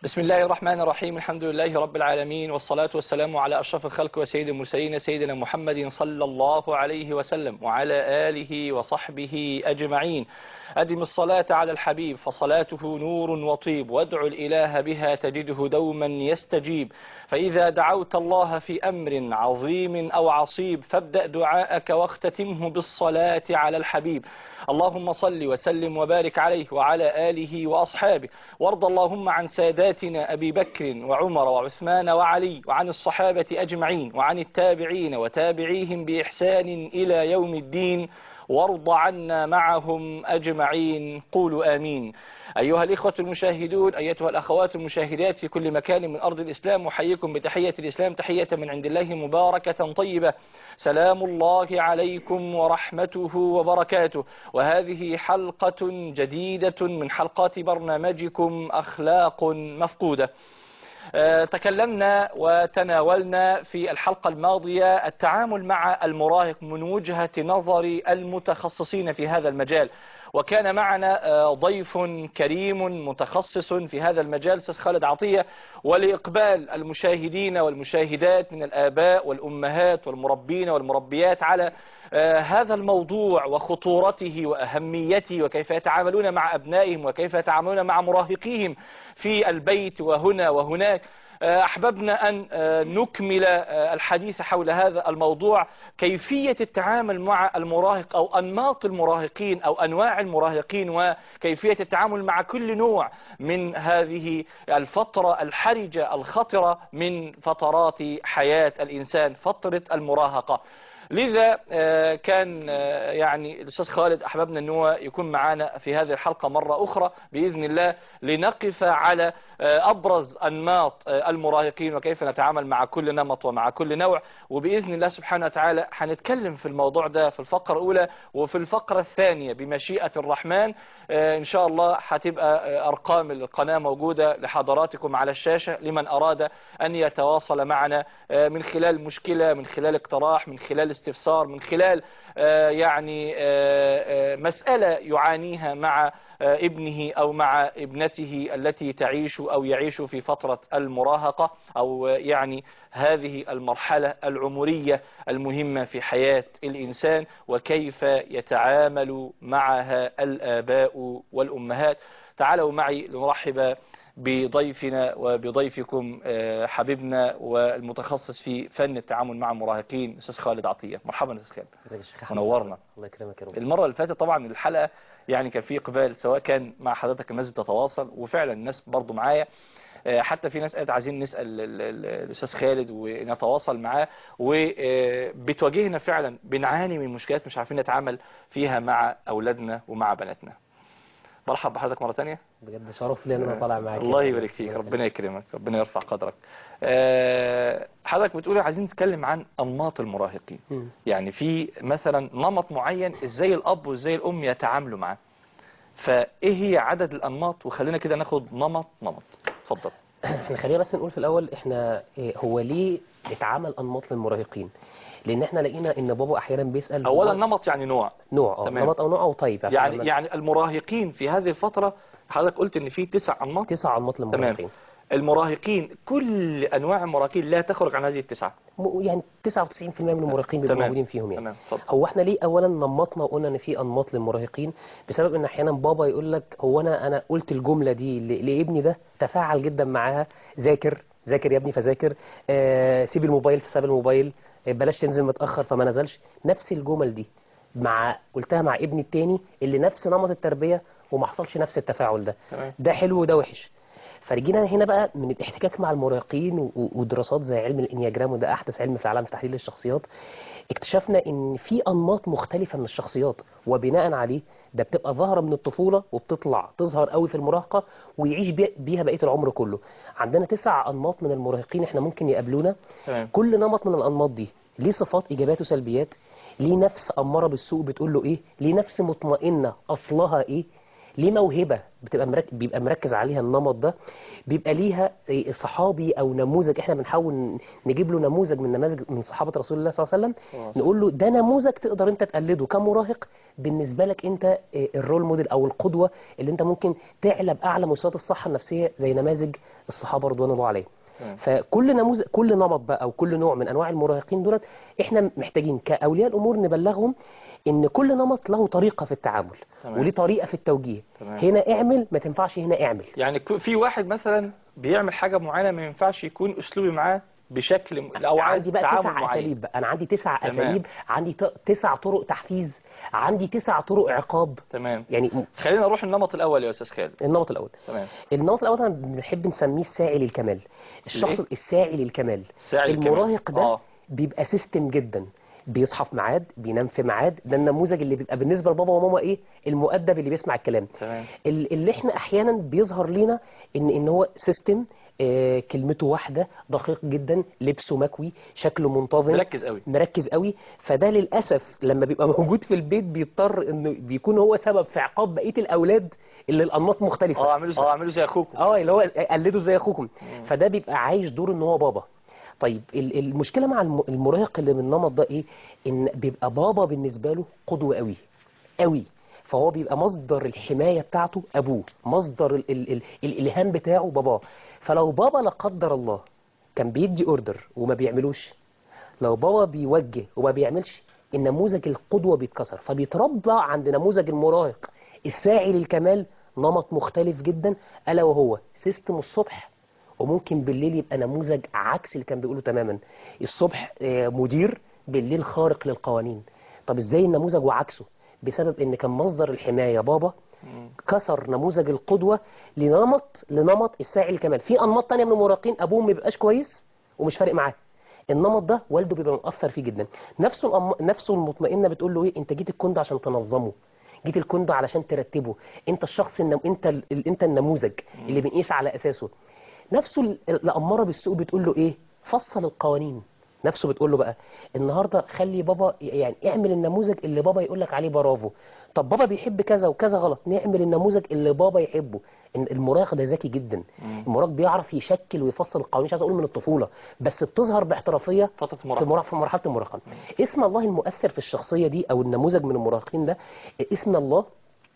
بسم الله الرحمن الرحيم الحمد لله رب العالمين والصلاة والسلام على أشرف الخلق وسيد المرسلين سيدنا محمد صلى الله عليه وسلم وعلى آله وصحبه أجمعين أدم الصلاة على الحبيب فصلاته نور وطيب وادع الإله بها تجده دوما يستجيب فإذا دعوت الله في أمر عظيم أو عصيب فابدأ دعاءك واختتمه بالصلاة على الحبيب اللهم صل وسلم وبارك عليه وعلى آله وأصحابه وارض اللهم عن ساداتنا أبي بكر وعمر وعثمان وعلي وعن الصحابة أجمعين وعن التابعين وتابعيهم بإحسان إلى يوم الدين وارض عنا معهم أجمعين قولوا آمين أيها الإخوة المشاهدون أيتها الأخوات المشاهدات في كل مكان من أرض الإسلام أحييكم بتحية الإسلام تحية من عند الله مباركة طيبة سلام الله عليكم ورحمته وبركاته وهذه حلقة جديدة من حلقات برنامجكم أخلاق مفقودة تكلمنا وتناولنا في الحلقة الماضية التعامل مع المراهق من وجهة نظر المتخصصين في هذا المجال وكان معنا ضيف كريم متخصص في هذا المجال أستاذ خالد عطية ولإقبال المشاهدين والمشاهدات من الآباء والأمهات والمربين والمربيات على هذا الموضوع وخطورته وأهميته وكيف يتعاملون مع أبنائهم وكيف يتعاملون مع مراهقيهم في البيت وهنا وهناك أحببنا أن نكمل الحديث حول هذا الموضوع كيفية التعامل مع المراهق أو أنماط المراهقين أو أنواع المراهقين وكيفية التعامل مع كل نوع من هذه الفترة الحرجة الخطرة من فترات حياة الإنسان فترة المراهقة لذا كان يعني الأستاذ خالد أحببنا أن هو يكون معنا في هذه الحلقة مرة أخرى بإذن الله لنقف على أبرز أنماط المراهقين وكيف نتعامل مع كل نمط ومع كل نوع وبإذن الله سبحانه وتعالى هنتكلم في الموضوع ده في الفقرة الأولى وفي الفقرة الثانية بمشيئة الرحمن إن شاء الله هتبقى أرقام القناة موجودة لحضراتكم على الشاشة لمن أراد أن يتواصل معنا من خلال مشكلة من خلال اقتراح من خلال استفسار من خلال يعني مسألة يعانيها مع ابنه أو مع ابنته التي تعيش أو يعيش في فترة المراهقة أو يعني هذه المرحلة العمرية المهمة في حياة الإنسان وكيف يتعامل معها الآباء والأمهات تعالوا معي لنرحب بضيفنا وبضيفكم حبيبنا والمتخصص في فن التعامل مع المراهقين استاذ خالد عطيه مرحبا استاذ خالد منورنا الله يكرمك يا رب المره اللي فاتت طبعا الحلقه يعني كان في اقبال سواء كان مع حضرتك الناس بتتواصل وفعلا الناس برضو معايا حتى في ناس قالت عايزين نسال الاستاذ خالد ونتواصل معاه وبتواجهنا فعلا بنعاني من مشكلات مش عارفين نتعامل فيها مع اولادنا ومع بناتنا مرحب بحضرتك مرة تانية بجد شرف لي ان انا طالع معاك الله يبارك فيك ربنا يكرمك ربنا يرفع قدرك أه حضرتك بتقولي عايزين نتكلم عن انماط المراهقين م. يعني في مثلا نمط معين ازاي الاب وازاي الام يتعاملوا معاه فايه هي عدد الانماط وخلينا كده ناخد نمط نمط اتفضل احنا خلينا بس نقول في الاول احنا إيه هو ليه اتعمل انماط للمراهقين لان احنا لقينا ان بابا احيانا بيسال اولا هو نمط يعني نوع نوع اه تمام. نمط او نوع او طيب عشان يعني لما- يعني المراهقين في هذه الفترة حضرتك قلت ان في تسع انماط تسع انماط للمراهقين المراهقين كل انواع المراهقين لا تخرج عن هذه التسعة م- يعني 99% من المراهقين بيبقوا تمام. موجودين فيهم يعني تمام اتفضل هو احنا ليه اولا نمطنا وقلنا ان في انماط للمراهقين بسبب ان احيانا بابا يقول لك هو انا انا قلت الجمله دي ل- لابني ده تفاعل جدا معاها ذاكر ذاكر يا ابني فذاكر آه سيب الموبايل فساب الموبايل آه بلاش تنزل متاخر فما نزلش نفس الجمل دي مع قلتها مع ابني التاني اللي نفس نمط التربيه وما حصلش نفس التفاعل ده تمام ده حلو وده وحش فرجينا هنا بقى من الاحتكاك مع المراهقين و- و- ودراسات زي علم الانياجرام وده احدث علم في عالم تحليل الشخصيات اكتشفنا ان في انماط مختلفه من الشخصيات وبناء عليه ده بتبقى ظاهره من الطفوله وبتطلع تظهر قوي في المراهقه ويعيش بي- بيها بقيه العمر كله عندنا تسع انماط من المراهقين احنا ممكن يقابلونا تمام كل نمط من الانماط دي ليه صفات ايجابيات وسلبيات ليه نفس اماره بالسوء بتقول له ايه ليه نفس مطمئنه اصلها ايه ليه موهبه بتبقى مركز بيبقى مركز عليها النمط ده بيبقى ليها زي صحابي او نموذج احنا بنحاول نجيب له نموذج من نماذج من صحابه رسول الله صلى الله عليه وسلم خلاص. نقول له ده نموذج تقدر انت تقلده كمراهق بالنسبه لك انت آه، الرول موديل او القدوه اللي انت ممكن تعلى باعلى مستويات الصحه النفسيه زي نماذج الصحابه رضوان الله عليهم تمام. فكل نموذج كل نمط بقى او كل نوع من انواع المراهقين دولت احنا محتاجين كاولياء الامور نبلغهم ان كل نمط له طريقه في التعامل تمام. وليه طريقه في التوجيه تمام. هنا اعمل ما تنفعش هنا اعمل يعني كو- في واحد مثلا بيعمل حاجة معينة ما ينفعش يكون أسلوبي معاه بشكل م- أو عايز عندي بقى تعامل تسع معين اساليب بقى انا عندي تسع تمام. اساليب عندي ت- تسع طرق تحفيز عندي تسع طرق عقاب تمام يعني م- خلينا نروح النمط الأول يا أستاذ خالد النمط الاول تمام النمط الاول انا بنحب نسميه الساعي للكمال الشخص الإيه؟ الساعي للكمال الساعي للكمال. المراهق ده آه. بيبقى سيستم جدا بيصحى في ميعاد بينام في ميعاد ده النموذج اللي بيبقى بالنسبه لبابا وماما ايه المؤدب اللي بيسمع الكلام تمام ال- اللي احنا احيانا بيظهر لينا ان ان هو سيستم آه كلمته واحده دقيق جدا لبسه مكوي شكله منتظم مركز قوي مركز قوي فده للاسف لما بيبقى موجود في البيت بيضطر انه بيكون هو سبب في عقاب بقيه الاولاد اللي الانماط مختلفه اه اعملوا زي اه اعملوا زي اخوكم اه اللي هو قلدوا زي اخوكم فده بيبقى عايش دور ان هو بابا طيب ال- المشكله مع الم- المراهق اللي من النمط ده ايه ان بيبقى بابا بالنسبه له قدوه قوي قوي فهو بيبقى مصدر الحمايه بتاعته ابوه مصدر ال ال ال الالهام بتاعه باباه فلو بابا لا قدر الله كان بيدي اوردر وما بيعملوش لو بابا بيوجه وما بيعملش النموذج القدوة بيتكسر فبيتربى عند نموذج المراهق الساعي للكمال نمط مختلف جدا ألا وهو سيستم الصبح وممكن بالليل يبقى نموذج عكس اللي كان بيقوله تماما الصبح آه، مدير بالليل خارق للقوانين طب ازاي النموذج وعكسه بسبب ان كان مصدر الحماية بابا كسر نموذج القدوة لنمط لنمط الساعي للكمال في انماط تانية من المراهقين ابوهم ما بيبقاش كويس ومش فارق معاه النمط ده والده بيبقى مؤثر فيه جدا نفسه الأم... نفسه المطمئنه بتقول له ايه انت جيت الكون ده عشان تنظمه جيت الكون ده علشان ترتبه انت الشخص النم... انت ال... انت النموذج اللي بنقيس على اساسه نفسه ال- الاماره بالسوء بتقول له ايه فصل القوانين نفسه بتقول له بقى النهارده خلي بابا يعني اعمل النموذج اللي بابا يقول لك عليه برافو طب بابا بيحب كذا وكذا غلط نعمل النموذج اللي بابا يحبه إن المراهق ده ذكي جدا المراهق بيعرف يشكل ويفصل القوانين مش عايز اقول من الطفوله بس بتظهر باحترافيه فترة في المراهقة مرا- في مرحله المراهقه اسم الله المؤثر في الشخصيه دي او النموذج من المراهقين ده اسم الله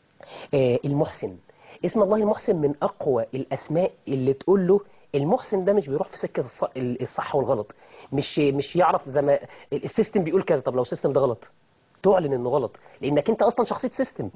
آه، المحسن اسم الله المحسن من اقوى الاسماء اللي تقول له المحسن ده مش بيروح في سكه الص- الصح والغلط مش مش يعرف زي ما السيستم بيقول كذا طب لو السيستم ده غلط تعلن انه غلط لانك انت اصلا شخصيه سيستم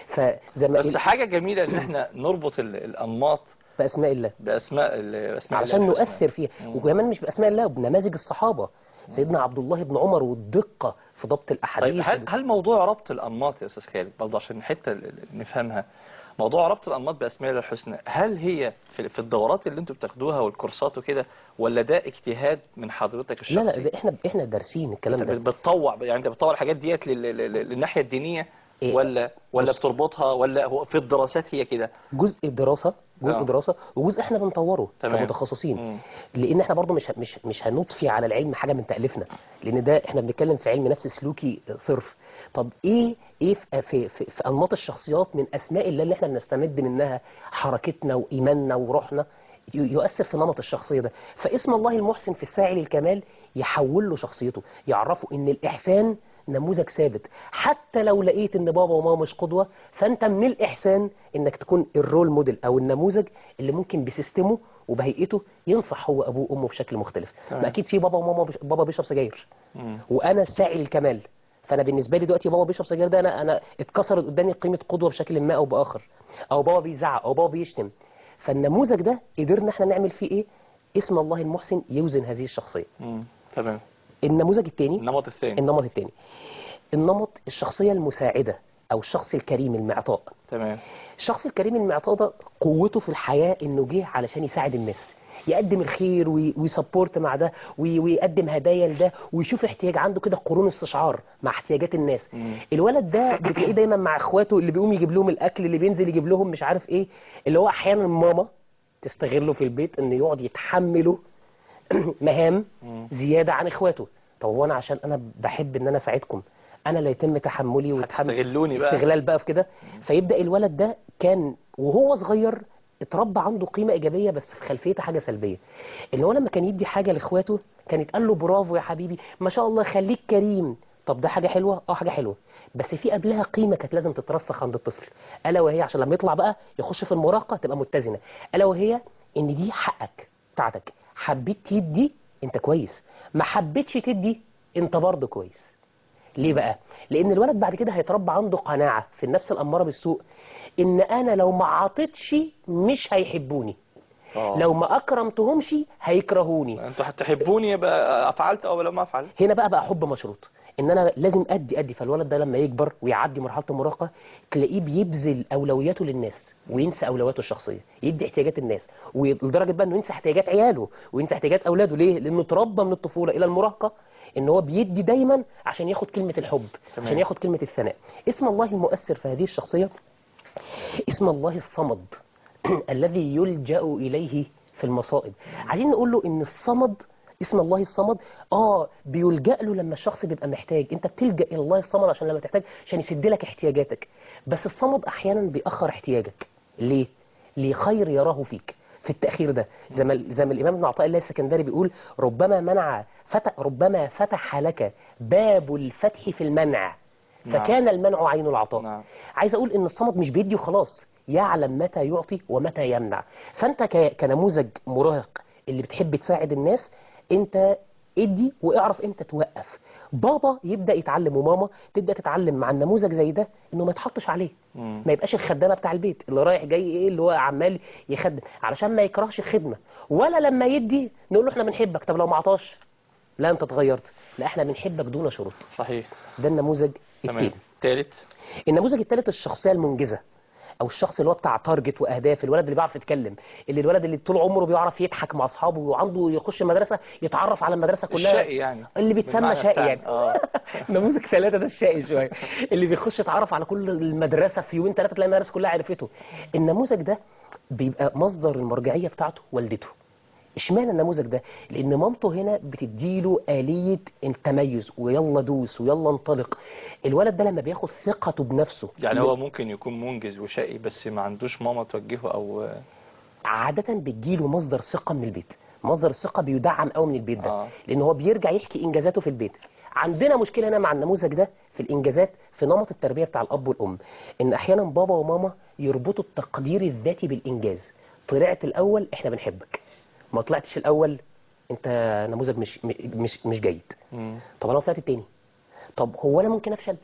فزي ما بس حاجة جميلة ان احنا نربط ال- الانماط باسماء الله باسماء ال- اسماء علشان الله الحسنى. نؤثر فيها وكمان مش باسماء الله بنماذج الصحابه سيدنا عبد الله بن عمر والدقه في ضبط طيب الاحاديث هل هل موضوع ربط الانماط يا استاذ خالد برضه عشان حته ال- ال- نفهمها موضوع ربط الانماط باسماء الله الحسنى هل هي في, في الدورات اللي انتوا بتاخدوها والكورسات وكده ولا ده اجتهاد من حضرتك الشخصي لا لا ده احنا احنا دارسين الكلام انت ده بتطوع يعني انت بتطوع الحاجات ديت لل- لل- لل- للناحيه الدينيه إيه، ولا ولا بص. بتربطها ولا هو في الدراسات هي كده جزء دراسه جزء آه. دراسه وجزء احنا بنطوره تمام. كمتخصصين مم. لان احنا برضو مش مش مش هنضفي على العلم حاجه من تاليفنا لان ده احنا بنتكلم في علم نفس سلوكي صرف طب ايه ايه في في, في, في انماط الشخصيات من اسماء الله اللي احنا بنستمد منها حركتنا وايماننا وروحنا ي- يؤثر في نمط الشخصيه ده فاسم الله المحسن في الساعي للكمال يحول له شخصيته يعرفه ان الاحسان نموذج ثابت حتى لو لقيت ان بابا وماما مش قدوه فانت من الاحسان انك تكون الرول موديل او النموذج اللي ممكن بسيستمه وبهيئته ينصح هو ابوه وامه بشكل مختلف تمام. ما اكيد في بابا وماما بش... بابا بيشرب سجاير مم. وانا الساعي للكمال فانا بالنسبه لي دلوقتي بابا بيشرب سجاير ده انا انا اتكسرت قدامي قيمه قدوه بشكل ما او باخر او بابا بيزعق او بابا بيشتم فالنموذج ده قدرنا احنا نعمل فيه ايه اسم الله المحسن يوزن هذه الشخصيه مم. تمام النموذج الثاني النمط الثاني النمط الثاني النمط الشخصيه المساعده او الشخص الكريم المعطاء تمام الشخص الكريم المعطاء ده قوته في الحياة انه جه علشان يساعد الناس يقدم الخير وي- ويسبورت مع ده وي- ويقدم هدايا لده ويشوف احتياج عنده كده قرون استشعار مع احتياجات الناس مم. الولد ده بتلاقيه دايما مع اخواته اللي بيقوم يجيب لهم الاكل اللي بينزل يجيب لهم مش عارف ايه اللي هو احيانا ماما تستغله في البيت انه يقعد يتحمله مهام مم. زياده عن اخواته طب هو انا عشان انا بحب ان انا اساعدكم انا لا يتم تحملي وتحمل هتستغلوني بقى. استغلال بقى في كده فيبدا الولد ده كان وهو صغير اتربى عنده قيمه ايجابيه بس في خلفيته حاجه سلبيه ان هو لما كان يدي حاجه لاخواته كان يتقال له برافو يا حبيبي ما شاء الله خليك كريم طب ده حاجه حلوه اه حاجه حلوه بس في قبلها قيمه كانت لازم تترسخ عند الطفل الا وهي عشان لما يطلع بقى يخش في المراهقه تبقى متزنه الا وهي ان دي حقك بتاعتك حبيت تدي انت كويس ما حبيتش تدي انت برضه كويس ليه بقى؟ لأن الولد بعد كده هيتربى عنده قناعة في النفس الأمارة بالسوء إن أنا لو ما عطيتش مش هيحبوني آه. لو ما أكرمتهمش هيكرهوني انتوا هتحبوني يبقى فعلت او لما افعل هنا بقى بقى حب مشروط ان انا لازم ادي ادي فالولد ده لما يكبر ويعدي مرحله المراهقه تلاقيه بيبذل اولوياته للناس وينسى اولوياته الشخصيه يدي احتياجات الناس ولدرجه بقى انه ينسى احتياجات عياله وينسى احتياجات اولاده ليه لانه اتربى من الطفوله الى المراهقه ان هو بيدي دايما عشان ياخد كلمه الحب تمام. عشان ياخد كلمه الثناء اسم الله المؤثر في هذه الشخصيه اسم الله الصمد الذي يلجأ إليه في المصائب عايزين نقول له إن الصمد اسم الله الصمد اه بيلجأ له لما الشخص بيبقى محتاج انت بتلجأ الى الله الصمد عشان لما تحتاج عشان يسد لك احتياجاتك بس الصمد احيانا بيأخر احتياجك ليه لخير يراه فيك في التأخير ده زي ما زي ما الإمام ابن عطاء الله السكندري بيقول ربما منع فتح ربما فتح لك باب الفتح في المنع نعم. فكان المنع عين العطاء نعم. عايز اقول ان الصمد مش بيدي وخلاص يعلم متى يعطي ومتى يمنع فانت ك- كنموذج مراهق اللي بتحب تساعد الناس انت ادي واعرف امتى توقف بابا يبدا يتعلم وماما تبدا تتعلم مع النموذج زي ده انه ما يتحطش عليه مم. ما يبقاش الخدامه بتاع البيت اللي رايح جاي ايه اللي هو عمال يخدم علشان ما يكرهش الخدمه ولا لما يدي نقول له احنا بنحبك طب لو ما عطاش لا انت اتغيرت لا احنا بنحبك دون شروط صحيح ده النموذج تمام التاني ثالث النموذج الثالث الشخصيه المنجزه او الشخص اللي هو بتاع تارجت واهداف الولد اللي بيعرف يتكلم اللي الولد اللي طول عمره بيعرف يضحك مع اصحابه وعنده يخش مدرسه يتعرف على المدرسه كلها الشقي يعني اللي بيتسمى بالمعنى شقي بتاعنا. يعني اه نموذج ثلاثة ده الشقي شوية اللي بيخش يتعرف على كل المدرسة في يومين ثلاثة تلاقي المدرسة كلها عرفته النموذج ده بيبقى مصدر المرجعية بتاعته والدته اشمعنى النموذج ده لان مامته هنا بتديله آلية التميز ويلا دوس ويلا انطلق الولد ده لما بياخد ثقته بنفسه يعني هو ممكن يكون منجز وشقي بس ما عندوش ماما توجهه او عادة بتجيله مصدر ثقة من البيت مصدر الثقة بيدعم قوي من البيت ده آه. لان هو بيرجع يحكي انجازاته في البيت عندنا مشكلة هنا مع النموذج ده في الانجازات في نمط التربية بتاع الاب والام ان احيانا بابا وماما يربطوا التقدير الذاتي بالانجاز طلعت الاول احنا بنحبك ما طلعتش الاول انت نموذج مش مش مش جيد مم. طب انا طلعت التاني طب هو انا ممكن افشل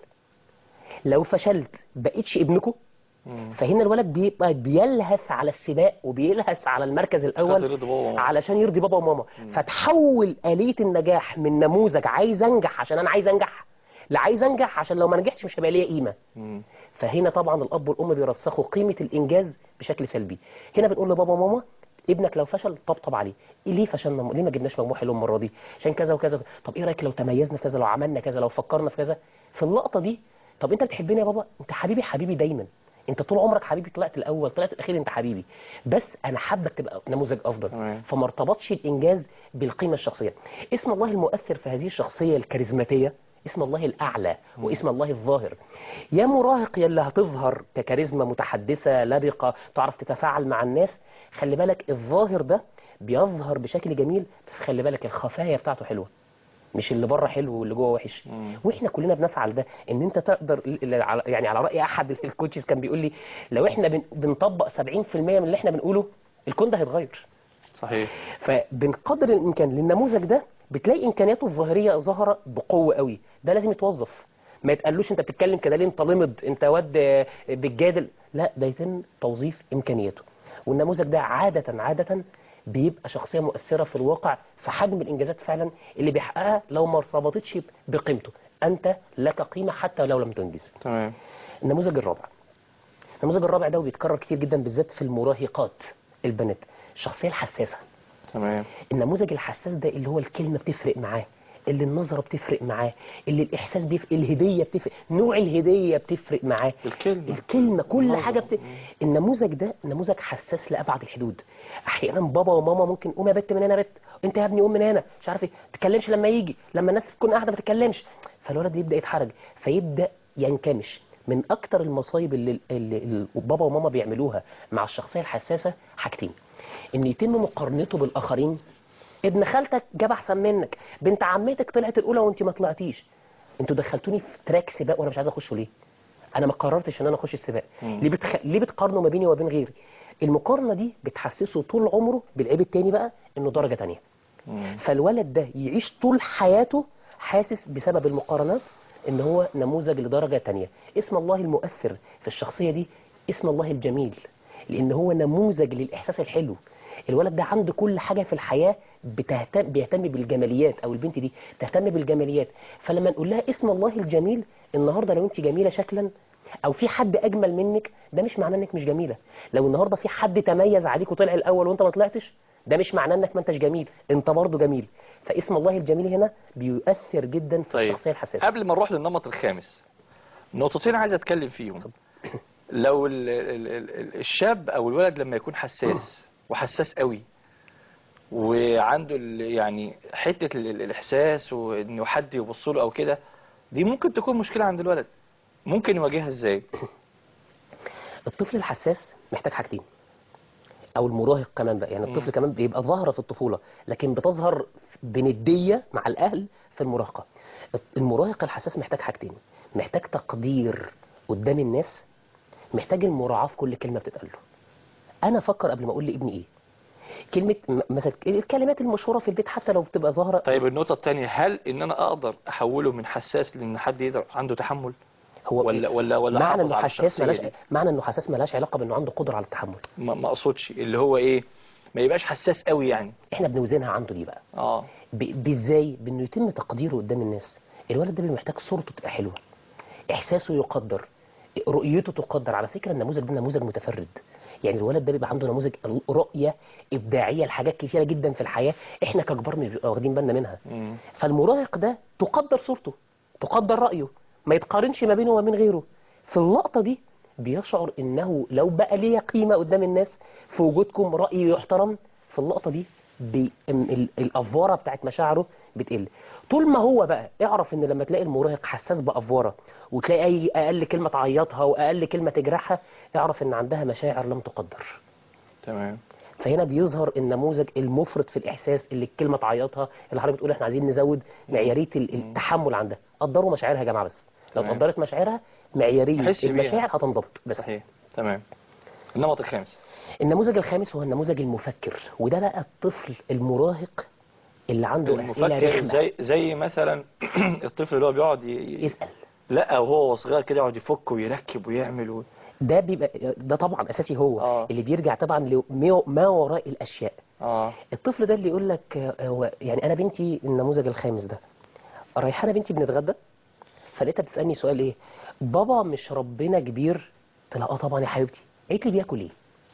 لو فشلت بقيتش ابنكم مم. فهنا الولد بيبقى بيلهث على السباق وبيلهث على المركز خاطر الاول يرضي بابا وماما. علشان يرضي بابا وماما فتحول آلية النجاح من نموذج عايز انجح عشان انا عايز انجح لعايز انجح عشان لو ما نجحتش مش هيبقى ليا قيمه مم. فهنا طبعا الاب والام بيرسخوا قيمه الانجاز بشكل سلبي هنا بنقول لبابا وماما ابنك لو فشل طبطب عليه إيه ليه فشلنا ليه ما جبناش مجموع حلو المره دي عشان كذا وكذا طب ايه رايك لو تميزنا في كذا لو عملنا كذا لو فكرنا في كذا في اللقطه دي طب انت بتحبني يا بابا انت حبيبي حبيبي دايما انت طول عمرك حبيبي طلعت الاول طلعت الاخير انت حبيبي بس انا حابك تبقى نموذج افضل تمام. فما ارتبطش الانجاز بالقيمه الشخصيه اسم الله المؤثر في هذه الشخصيه الكاريزماتيه اسم الله الاعلى واسم الله الظاهر يا مراهق يا اللي هتظهر ككاريزما متحدثه لبقه تعرف تتفاعل مع الناس خلي بالك الظاهر ده بيظهر بشكل جميل بس خلي بالك الخفايا بتاعته حلوه مش اللي بره حلو واللي جوه وحش مم. واحنا كلنا بنسعى لده ان انت تقدر ل- ل- على- يعني على راي احد الكوتشز كان بيقول لي لو احنا بن- بنطبق 70% من اللي احنا بنقوله الكون ده هيتغير صحيح فبنقدر الامكان للنموذج ده بتلاقي امكانياته الظاهريه ظاهره بقوه قوي ده لازم يتوظف ما يتقالوش انت بتتكلم كده ليه انت لمض انت واد آه، بتجادل لا ده يتم توظيف امكانياته والنموذج ده عاده عاده بيبقى شخصيه مؤثره في الواقع في حجم الانجازات فعلا اللي بيحققها لو ما ارتبطتش بقيمته انت لك قيمه حتى لو لم تنجز تمام النموذج الرابع النموذج الرابع ده بيتكرر كتير جدا بالذات في المراهقات البنات الشخصيه الحساسه تمام النموذج الحساس ده اللي هو الكلمة بتفرق معاه اللي النظرة بتفرق معاه اللي الإحساس بيفرق الهدية بتفرق نوع الهدية بتفرق معاه الكلمة الكلمة كل النظرة. حاجة بت... النموذج ده نموذج حساس لأبعد الحدود أحيانا بابا وماما ممكن قوم يا بت من هنا يا بت انت يا ابني قوم من هنا مش عارف ايه ما تتكلمش لما يجي لما الناس تكون قاعده ما تتكلمش فالولد يبدا يتحرج فيبدا ينكمش من اكتر المصايب اللي, اللي, اللي بابا وماما بيعملوها مع الشخصيه الحساسه حاجتين ان يتم مقارنته بالاخرين ابن خالتك جاب احسن منك بنت عمتك طلعت الاولى وانت ما طلعتيش انتوا دخلتوني في تراك سباق وانا مش عايز اخشه ليه انا ما قررتش ان انا اخش السباق مم. ليه بتخ... ليه بتقارنوا ما بيني وما بين غيري المقارنه دي بتحسسه طول عمره بالعيب التاني بقى انه درجه تانية مم. فالولد ده يعيش طول حياته حاسس بسبب المقارنات ان هو نموذج لدرجه تانية اسم الله المؤثر في الشخصيه دي اسم الله الجميل لان هو نموذج للاحساس الحلو الولد ده عنده كل حاجه في الحياه بتهتم بيهتم بالجماليات او البنت دي تهتم بالجماليات فلما نقول لها اسم الله الجميل النهارده لو انت جميله شكلا او في حد اجمل منك ده مش معناه انك مش جميله لو النهارده في حد تميز عليك وطلع الاول وانت ما طلعتش ده مش معناه انك ما انتش جميل انت برضه جميل فاسم الله الجميل هنا بيؤثر جدا في طيب. الشخصيه الحساسه قبل ما نروح للنمط الخامس نقطتين عايز اتكلم فيهم لو ال ال ال الشاب او الولد لما يكون حساس وحساس قوي وعنده ال- يعني حته ال- ال- الاحساس وانه حد يبص له او كده دي ممكن تكون مشكله عند الولد ممكن يواجهها ازاي الطفل الحساس محتاج حاجتين او المراهق كمان بقى يعني الطفل كمان بيبقى ظاهره في الطفوله لكن بتظهر بنديه مع الاهل في المراهقه المراهق الحساس محتاج حاجتين محتاج تقدير قدام الناس محتاج المراعاه في كل كلمه بتتقال له انا افكر قبل ما اقول لابني ايه كلمه م- مثلا الكلمات المشهوره في البيت حتى لو بتبقى ظاهره طيب النقطه الثانيه هل ان انا اقدر احوله من حساس لان حد يقدر عنده تحمل هو ولا ولا ولا معنى أحافظ انه على حساس الشخصية ملاش دي؟ معنى انه حساس ملاش علاقه بانه عنده قدره على التحمل ما ما اقصدش اللي هو ايه ما يبقاش حساس قوي يعني احنا بنوزنها عنده دي بقى اه ب- بازاي بانه يتم تقديره قدام الناس الولد ده بيبقى محتاج صورته تبقى حلوه احساسه يقدر رؤيته تقدر على فكره النموذج ده نموذج متفرد يعني الولد ده بيبقى عنده نموذج رؤيه ابداعيه لحاجات كتيره جدا في الحياه احنا ككبار مش بنبقى واخدين بالنا منها مم. فالمراهق ده تقدر صورته تقدر رايه ما يتقارنش ما بينه وما بين غيره في اللقطه دي بيشعر انه لو بقى ليه قيمه قدام الناس في وجودكم رايه يحترم في اللقطه دي بي ال- ال- الافوره بتاعت مشاعره بتقل طول ما هو بقى اعرف ان لما تلاقي المراهق حساس بافوره وتلاقي اي اقل كلمه تعيطها واقل كلمه تجرحها اعرف ان عندها مشاعر لم تقدر تمام فهنا بيظهر النموذج المفرط في الاحساس اللي الكلمه تعيطها اللي حضرتك بتقول احنا عايزين نزود معياريه ال- التحمل عندها قدروا مشاعرها يا جماعه بس لو تمام. قدرت مشاعرها معياريه تحس بيها. المشاعر هتنضبط بس صحيح تمام النمط الخامس النموذج الخامس هو النموذج المفكر وده بقى الطفل المراهق اللي عنده اسئله المفكر رخمه زي زي مثلا الطفل اللي هو بيقعد ي... ي- يسال لا وهو صغير كده يقعد يفك ويركب ويعمل و... ده بيبقى ده طبعا اساسي هو آه. اللي بيرجع طبعا لما ما وراء الاشياء اه الطفل ده اللي يقول لك آه، هو يعني انا بنتي النموذج الخامس ده رايحه انا بنتي بنتغدى فلقيتها بتسالني سؤال ايه بابا مش ربنا كبير قلت لها اه طبعا يا حبيبتي قالت لي بياكل ايه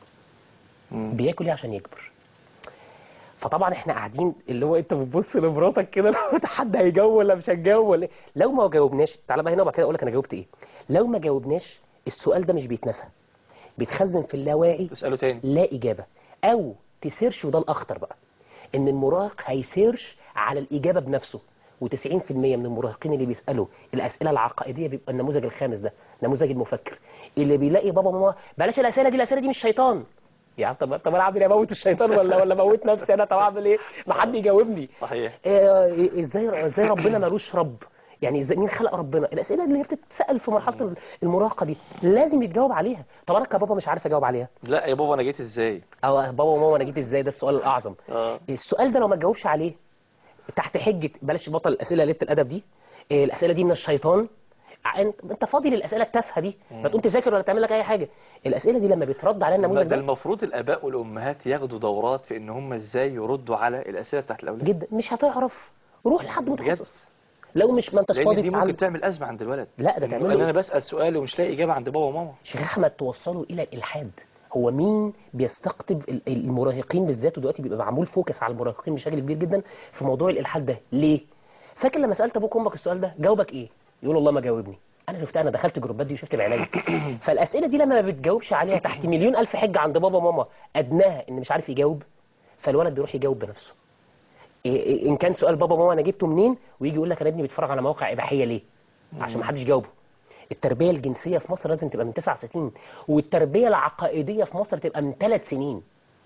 مم. بياكل ايه عشان يكبر فطبعا احنا قاعدين اللي هو انت بتبص لمراتك كده لو حد هيجاوب ولا مش هيجاوب ولا إيه؟ لو ما جاوبناش تعالى بقى هنا وبعد كده اقول لك انا جاوبت ايه لو ما جاوبناش السؤال ده مش بيتنسى بيتخزن في اللاواعي تسأله تاني لا إجابة أو تسيرش وده الأخطر بقى إن المراهق هيسيرش على الإجابة بنفسه و90% من المراهقين اللي بيسألوا الأسئلة العقائدية بيبقى النموذج الخامس ده نموذج المفكر اللي بيلاقي بابا وماما بلاش الأسئلة دي الأسئلة دي مش شيطان يا عم طب طب انا اعمل ايه اموت الشيطان ولا ولا اموت نفسي انا طب اعمل ايه ما حد يجاوبني صحيح إيه ازاي ازاي ربنا ملوش رب يعني ازاي مين خلق ربنا الاسئله اللي هي بتتسال في مرحله المراهقه دي لازم يتجاوب عليها طب انا كبابا مش عارف اجاوب عليها لا يا بابا انا جيت ازاي او بابا وماما انا جيت ازاي ده السؤال الاعظم اه السؤال ده لو ما تجاوبش عليه تحت حجه بلاش بطل الاسئله قله الادب دي إيه، الاسئله دي من الشيطان ع- انت انت فاضي للاسئله التافهه دي ما تقوم تذاكر ولا تعمل لك اي حاجه الاسئله دي لما بيترد عليها النموذج ده ده المفروض الاباء والامهات ياخدوا دورات في ان هم ازاي يردوا على الاسئله بتاعت الاولاد جدا مش هتعرف روح لحد بجد متخصص لو مش ما انتش لان فاضي دي تتعلم ممكن تعمل ازمه عند الولد لا، ده إنه- تعمل له ان إيه؟ انا بسال سؤال ومش لاقي اجابه عند بابا وماما شيخ احمد توصلوا الى الالحاد هو مين بيستقطب ال- المراهقين بالذات ودلوقتي بيبقى معمول فوكس على المراهقين بشكل كبير جدا في موضوع الالحاد ده ليه فاكر لما سالت ابوك وامك السؤال ده جاوبك ايه يقول والله ما جاوبني انا شفتها انا دخلت جروبات دي وشفت العلاج فالاسئله دي لما ما بتجاوبش عليها تحت مليون الف حجه عند بابا وماما ادناها ان مش عارف يجاوب فالولد بيروح يجاوب بنفسه إيه- إيه- ان كان سؤال بابا ماما انا جبته منين ويجي يقول لك انا ابني بيتفرج على مواقع اباحيه ليه عشان ما حدش جاوبه التربيه الجنسيه في مصر لازم تبقى من تسع سنين والتربيه العقائديه في مصر تبقى من ثلاث سنين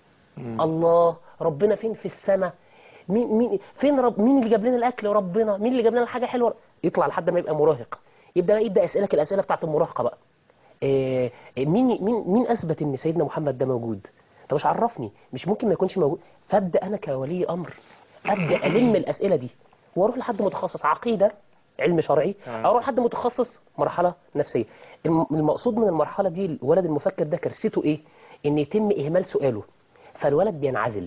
الله ربنا فين في السماء مين مين فين رب مين اللي جاب لنا الاكل ربنا مين اللي جاب لنا الحاجه حلوه يطلع لحد ما يبقى مراهق يبدا بقى يبدا يسالك الاسئله بتاعت المراهقه بقى إيه مين مين مين اثبت ان سيدنا محمد ده موجود طب مش عرفني مش ممكن ما يكونش موجود فابدا انا كولي امر ابدا الم الاسئله دي واروح لحد متخصص عقيده علم شرعي تمام. اروح لحد متخصص مرحله نفسيه الم- المقصود من المرحله دي الولد المفكر ده كارثته ايه ان يتم اهمال سؤاله فالولد بينعزل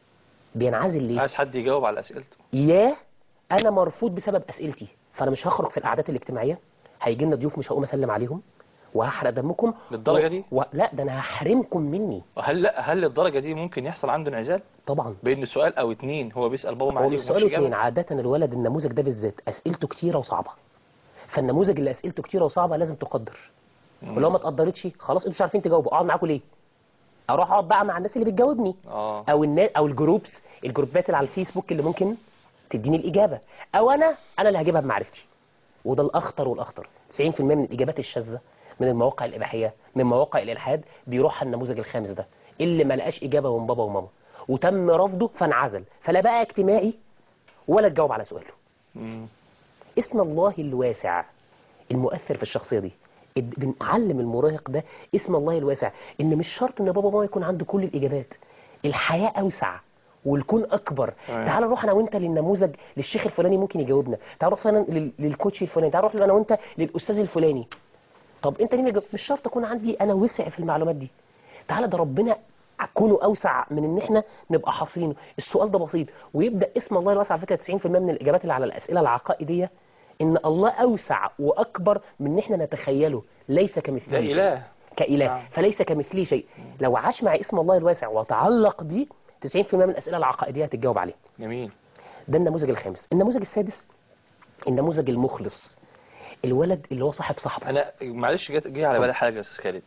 بينعزل ليه عايز حد يجاوب على اسئلته يا انا مرفوض بسبب اسئلتي فانا مش هخرج في القعدات الاجتماعيه هيجي لنا ضيوف مش هقوم اسلم عليهم وهحرق دمكم للدرجة و... دي؟ و... لا ده انا هحرمكم مني هل لا هل للدرجه دي ممكن يحصل عنده انعزال طبعا بين سؤال او اتنين هو بيسال بابا هو معلش مش سؤال اتنين عادة الولد النموذج ده بالذات اسئلته كتيرة وصعبة فالنموذج اللي اسئلته كتيرة وصعبة لازم تقدر ولو ما اتقدرتش خلاص انتوا مش عارفين تجاوبوا اقعد معاكم ليه اروح اقعد بقى مع الناس اللي بتجاوبني اه او الناس او الجروبس الجروبات اللي على الفيسبوك اللي ممكن تديني الاجابه او انا انا اللي هجيبها بمعرفتي وده الاخطر والاخطر 90% من الاجابات الشاذه من المواقع الاباحيه من مواقع الالحاد بيروح النموذج الخامس ده اللي ما لقاش اجابه من بابا وماما وتم رفضه فانعزل فلا بقى اجتماعي ولا تجاوب على سؤاله مم. اسم الله الواسع المؤثر في الشخصيه دي اد- بنعلم المراهق ده اسم الله الواسع ان مش شرط ان بابا وماما يكون عنده كل الاجابات الحياه اوسع والكون اكبر تمام. تعال نروح انا وانت للنموذج للشيخ الفلاني ممكن يجاوبنا تعال نروح انا لل- للكوتش الفلاني تعال نروح انا وانت للاستاذ الفلاني طب انت ليه ما جاوب- مش شرط اكون عندي انا وسع في المعلومات دي تعالى ده ربنا كونه اوسع من ان احنا نبقى حاصرينه السؤال ده بسيط ويبدا اسم الله الواسع على فكره 90% من الاجابات اللي على الاسئله العقائديه ان الله اوسع واكبر من ان احنا نتخيله ليس ده كمثله شيء اله كاله نعم. فليس كمثله شيء لو عاش مع اسم الله الواسع وتعلق بيه 90% من الاسئله العقائديه هتتجاوب عليه جميل ده النموذج الخامس النموذج السادس النموذج المخلص الولد اللي هو صاحب صاحبه انا معلش جت جه على بالي حاجه يا استاذ خالد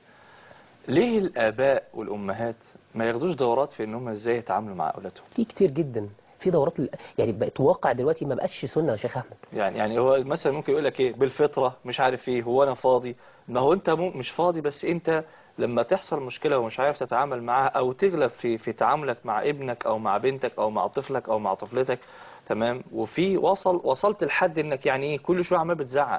ليه الاباء والامهات ما ياخدوش دورات في ان هم ازاي يتعاملوا مع اولادهم في كتير جدا في دورات ال- يعني بقت واقع دلوقتي ما بقاش سنه يا شيخ احمد يعني يعني هو مثلا ممكن يقول لك ايه بالفطره مش عارف ايه هو انا فاضي ما هو انت مو مش فاضي بس انت لما تحصل مشكله ومش عارف تتعامل معاها او تغلب في في تعاملك مع ابنك او مع بنتك او مع طفلك او مع طفلتك تمام وفي وصل وصلت لحد انك يعني ايه كل شويه عمال بتزعق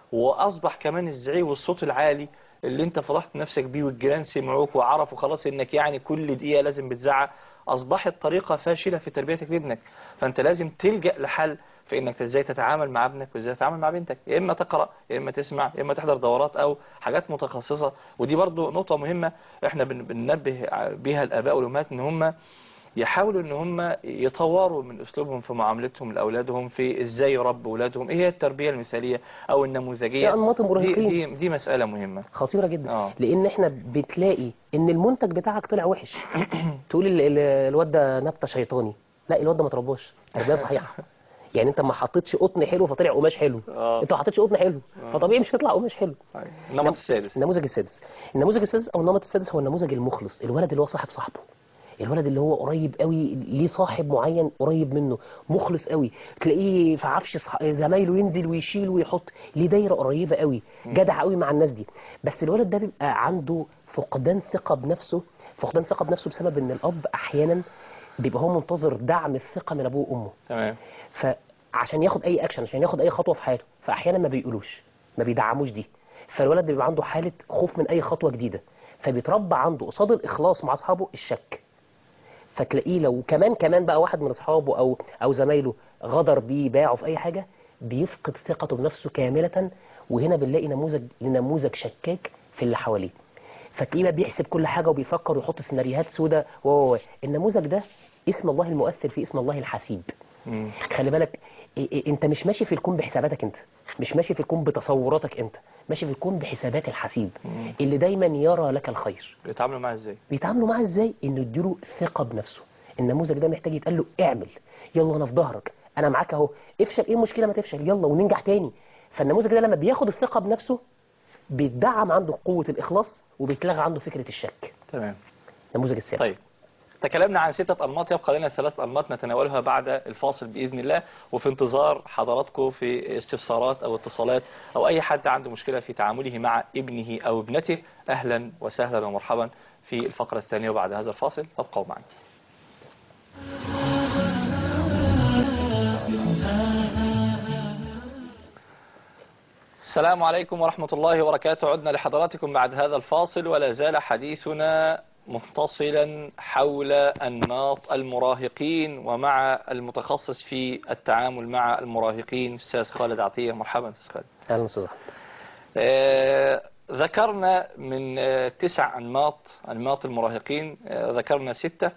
واصبح كمان الزعيق والصوت العالي اللي انت فضحت نفسك بيه والجيران سمعوك وعرفوا خلاص انك يعني كل دقيقه لازم بتزعق اصبحت طريقه فاشله في تربيتك لابنك فانت لازم تلجا لحل في انك ازاي تتعامل مع ابنك وازاي تتعامل مع بنتك يا اما تقرا يا اما تسمع يا اما تحضر دورات او حاجات متخصصه ودي برضو نقطه مهمه احنا بن- بننبه بيها الاباء والامهات ان هم يحاولوا ان هم يطوروا من اسلوبهم في معاملتهم لاولادهم في ازاي يربوا اولادهم ايه هي التربيه المثاليه او النموذجيه إيه أنماط دي, المراهقين؟ دي, دي مساله مهمه خطيره جدا آه. لان احنا بتلاقي ان المنتج بتاعك طلع وحش تقول ال- ال- الواد ده نبته شيطاني لا الواد ده ما تربوش تربيه صحيحه يعني انت ما حطيتش قطن حلو فطلع قماش حلو آه. انت ما حطيتش قطن حلو فطبيعي مش هيطلع قماش حلو النمط السادس النموذج السادس النموذج السادس او النمط السادس هو النموذج المخلص الولد اللي هو صاحب صاحبه الولد اللي هو قريب قوي ليه صاحب معين قريب منه مخلص قوي تلاقيه في عفش صح... زمايله ينزل ويشيل ويحط ليه دايره قريبه قوي جدع قوي مع الناس دي بس الولد ده بيبقى عنده فقدان ثقه بنفسه فقدان ثقه بنفسه بسبب ان الاب احيانا بيبقى هو منتظر دعم الثقه من ابوه وامه تمام فعشان ياخد اي اكشن عشان ياخد اي خطوه في حياته فاحيانا ما بيقولوش ما بيدعموش دي فالولد بيبقى عنده حاله خوف من اي خطوه جديده فبيتربى عنده قصاد الاخلاص مع اصحابه الشك فتلاقيه لو كمان كمان بقى واحد من اصحابه او او زمايله غدر بيه باعه في اي حاجه بيفقد ثقته بنفسه كامله وهنا بنلاقي نموذج لنموذج شكاك في اللي حواليه فتلاقيه بقى بيحسب كل حاجه وبيفكر ويحط سيناريوهات سوداء و و- و. النموذج ده اسم الله المؤثر في اسم الله الحسيب مم. خلي بالك إيه إيه انت مش ماشي في الكون بحساباتك انت مش ماشي في الكون بتصوراتك انت ماشي في الكون بحسابات الحسيب مم. اللي دايما يرى لك الخير بيتعاملوا معاه ازاي بيتعاملوا معاه ازاي انه يديله ثقه بنفسه النموذج ده محتاج يتقال له اعمل يلا انا في ظهرك انا معاك اهو افشل ايه المشكله ما تفشل يلا وننجح تاني فالنموذج ده لما بياخد الثقه بنفسه بيتدعم عنده قوه الاخلاص وبيتلغى عنده فكره الشك تمام النموذج السابع طيب تكلمنا عن ستة أنماط يبقى لنا ثلاث أنماط نتناولها بعد الفاصل بإذن الله وفي انتظار حضراتكم في استفسارات أو اتصالات أو أي حد عنده مشكلة في تعامله مع ابنه أو ابنته أهلا وسهلا ومرحبا في الفقرة الثانية وبعد هذا الفاصل ابقوا معنا السلام عليكم ورحمة الله وبركاته عدنا لحضراتكم بعد هذا الفاصل ولا زال حديثنا متصلا حول أنماط المراهقين ومع المتخصص في التعامل مع المراهقين أستاذ خالد عطية مرحبا أستاذ خالد اهلا استاذ احمد آه، ذكرنا من آه، تسع أنماط أنماط المراهقين آه، ذكرنا ستة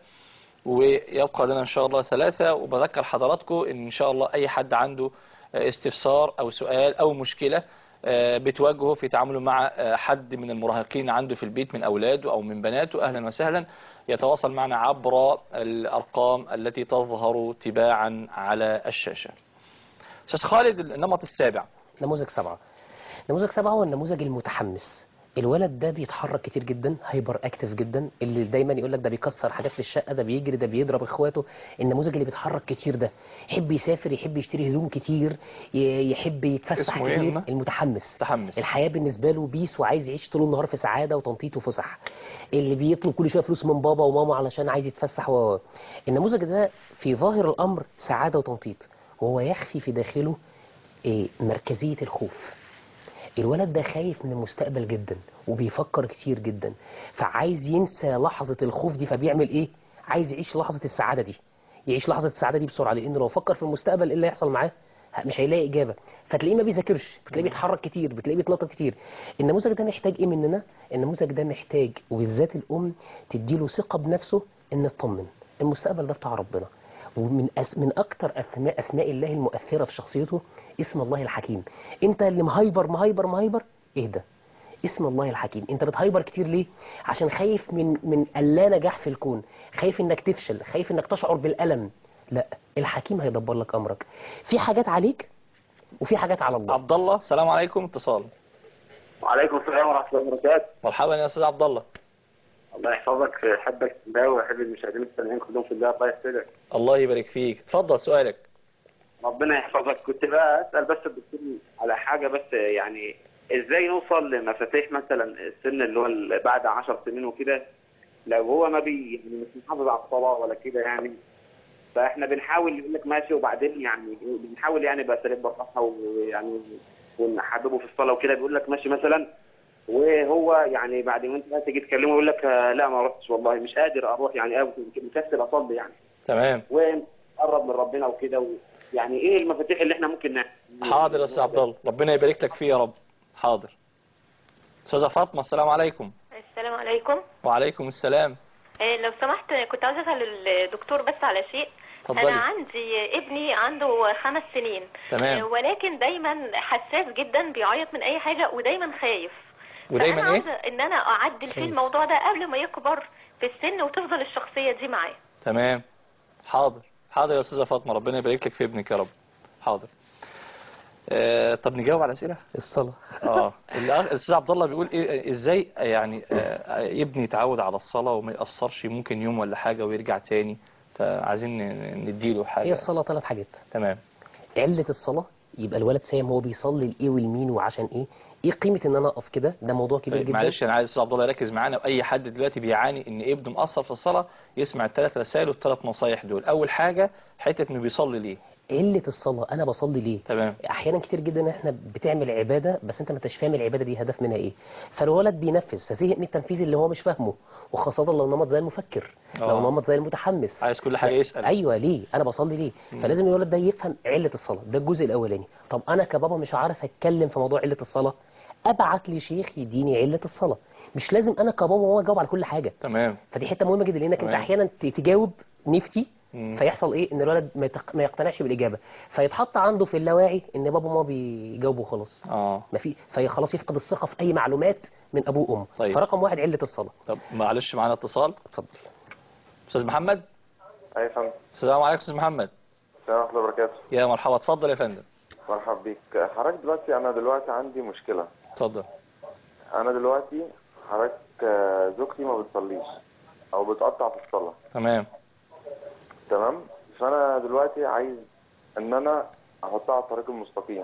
ويبقى لنا إن شاء الله ثلاثة وبذكر حضراتكم إن إن شاء الله أي حد عنده آه، استفسار أو سؤال أو مشكلة آه، بتواجهه في تعامله مع آه، حد من المراهقين عنده في البيت من أولاده أو من بناته أهلا وسهلا يتواصل معنا عبر الأرقام التي تظهر تباعا على الشاشة أستاذ خالد النمط السابع نموذج سبعة نموذج سبعة هو النموذج المتحمس الولد ده بيتحرك كتير جدا هايبر اكتف جدا اللي دايما يقول لك ده بيكسر حاجات في الشقه ده بيجري ده بيضرب اخواته النموذج اللي بيتحرك كتير ده يحب يسافر يحب يشتري هدوم كتير ي- يحب يتفسح اسمه إيه كتير قلنا؟ المتحمس تحمس الحياه بالنسبه له بيس وعايز يعيش طول النهار في سعاده وتنطيط وفسح اللي بيطلب كل شويه فلوس من بابا وماما علشان عايز يتفسح و النموذج ده في ظاهر الامر سعاده وتنطيط وهو يخفي في داخله إيه، مركزيه الخوف الولد ده خايف من المستقبل جدا وبيفكر كتير جدا فعايز ينسى لحظة الخوف دي فبيعمل ايه عايز يعيش لحظة السعادة دي يعيش لحظة السعادة دي بسرعة لان لو فكر في المستقبل ايه اللي هيحصل معاه ه- مش هيلاقي اجابة فتلاقيه ما بيذاكرش بتلاقيه بيتحرك كتير بتلاقيه بيتنطط كتير النموذج ده محتاج ايه مننا النموذج ده محتاج وبالذات الام تديله ثقة بنفسه ان اطمن المستقبل ده بتاع ربنا ومن أس من اكتر اسماء اسماء الله المؤثره في شخصيته اسم الله الحكيم انت اللي مهايبر مهايبر مهايبر اهدى اسم الله الحكيم انت بتهايبر كتير ليه عشان خايف من من اللا نجاح في الكون خايف انك تفشل خايف انك تشعر بالالم لا الحكيم هيدبر لك امرك في حاجات عليك وفي حاجات على الله عبد الله السلام عليكم اتصال وعليكم السلام ورحمة الله وبركاته مرحبا يا استاذ عبد الله الله يحفظك احبك في الله واحب المشاهدين السامعين كلهم في الله الله يسعدك الله يبارك فيك اتفضل سؤالك ربنا يحفظك كنت بقى اسال بس الدكتور على حاجه بس يعني ازاي نوصل لمفاتيح مثلا السن اللي هو اللي بعد 10 سنين وكده لو هو ما بي يعني مش محافظ على الصلاه ولا كده يعني فاحنا بنحاول يقول لك ماشي وبعدين يعني بنحاول يعني باساليب بسيطه ويعني ونحببه في الصلاه وكده بيقول لك ماشي مثلا وهو يعني بعد ما انت بقى تيجي تكلمه يقول لك آه، لا ما رحتش والله مش قادر اروح يعني أو مكسل اصلي يعني تمام ونقرب من ربنا وكده و... يعني ايه المفاتيح اللي احنا ممكن نعمل حاضر يا استاذ عبد الله ربنا يبارك لك فيه يا رب حاضر استاذه فاطمه السلام عليكم السلام عليكم وعليكم السلام آه، لو سمحت كنت عاوزة أسأل الدكتور بس على شيء اتفضلي. أنا عندي ابني عنده خمس سنين تمام. آه، ولكن دايما حساس جدا بيعيط من أي حاجة ودايما خايف ودايما فأنا ايه عاوزة إن أنا أعدل في خايف. الموضوع ده قبل ما يكبر في السن وتفضل الشخصية دي معاه تمام حاضر حاضر يا استاذه فاطمه ربنا يبارك لك في ابنك يا رب حاضر آه طب نجاوب على الاسئله الصلاه اه الأخ- الاستاذ عبد الله بيقول إيه ازاي يعني آه ابني يتعود على الصلاه وما ياثرش ممكن يوم ولا حاجه ويرجع تاني فعايزين ن- نديله حاجه هي الصلاه ثلاث حاجات تمام علة الصلاة يبقى الولد فاهم هو بيصلي لإيه والمين وعشان إيه إيه قيمة إن أنا أقف كده ده موضوع كبير طيب جدا معلش انا عايز استاذ عبد الله يركز معانا واي حد دلوقتي بيعاني ان ابنه مقصر في الصلاه يسمع الثلاث رسائل والثلاث نصايح دول اول حاجه حته انه بيصلي ليه علة الصلاة أنا بصلي ليه تمام احيانا كتير جدا احنا بتعمل عباده بس انت ما انتش فاهم العباده دي هدف منها ايه فالولد بينفذ فزهق من التنفيذ اللي هو مش فاهمه وخاصه لو نمط زي المفكر آه. لو نمط زي المتحمس عايز كل حاجه يسال ايوه ليه انا بصلي ليه فلازم الولد ده يفهم عله الصلاه ده الجزء الاولاني طب انا كبابا مش عارف اتكلم في موضوع عله الصلاه ابعت لشيخ يديني عله الصلاه مش لازم انا كبابا هو اجاوب على كل حاجه تمام فدي حته مهمه جدا لانك انت تمام. احيانا ت- تجاوب نفتي مم. فيحصل ايه ان الولد ما, يتق... ما يقتنعش بالاجابه فيتحط عنده في اللاواعي ان بابا وماما بيجاوبوا خلاص اه ما في فخلاص يفقد الثقه في اي معلومات من ابوه وامه طيب. فرقم واحد عله الصلاه طب معلش معانا اتصال اتفضل استاذ محمد اي يا فندم السلام عليكم استاذ محمد السلام ورحمه الله وبركاته يا مرحبا اتفضل يا فندم مرحبا بيك حضرتك دلوقتي انا دلوقتي عندي مشكله اتفضل انا دلوقتي حضرتك آه، زوجتي ما بتصليش او بتقطع في الصلاه تمام تمام فانا دلوقتي عايز ان انا احطها على الطريق المستقيم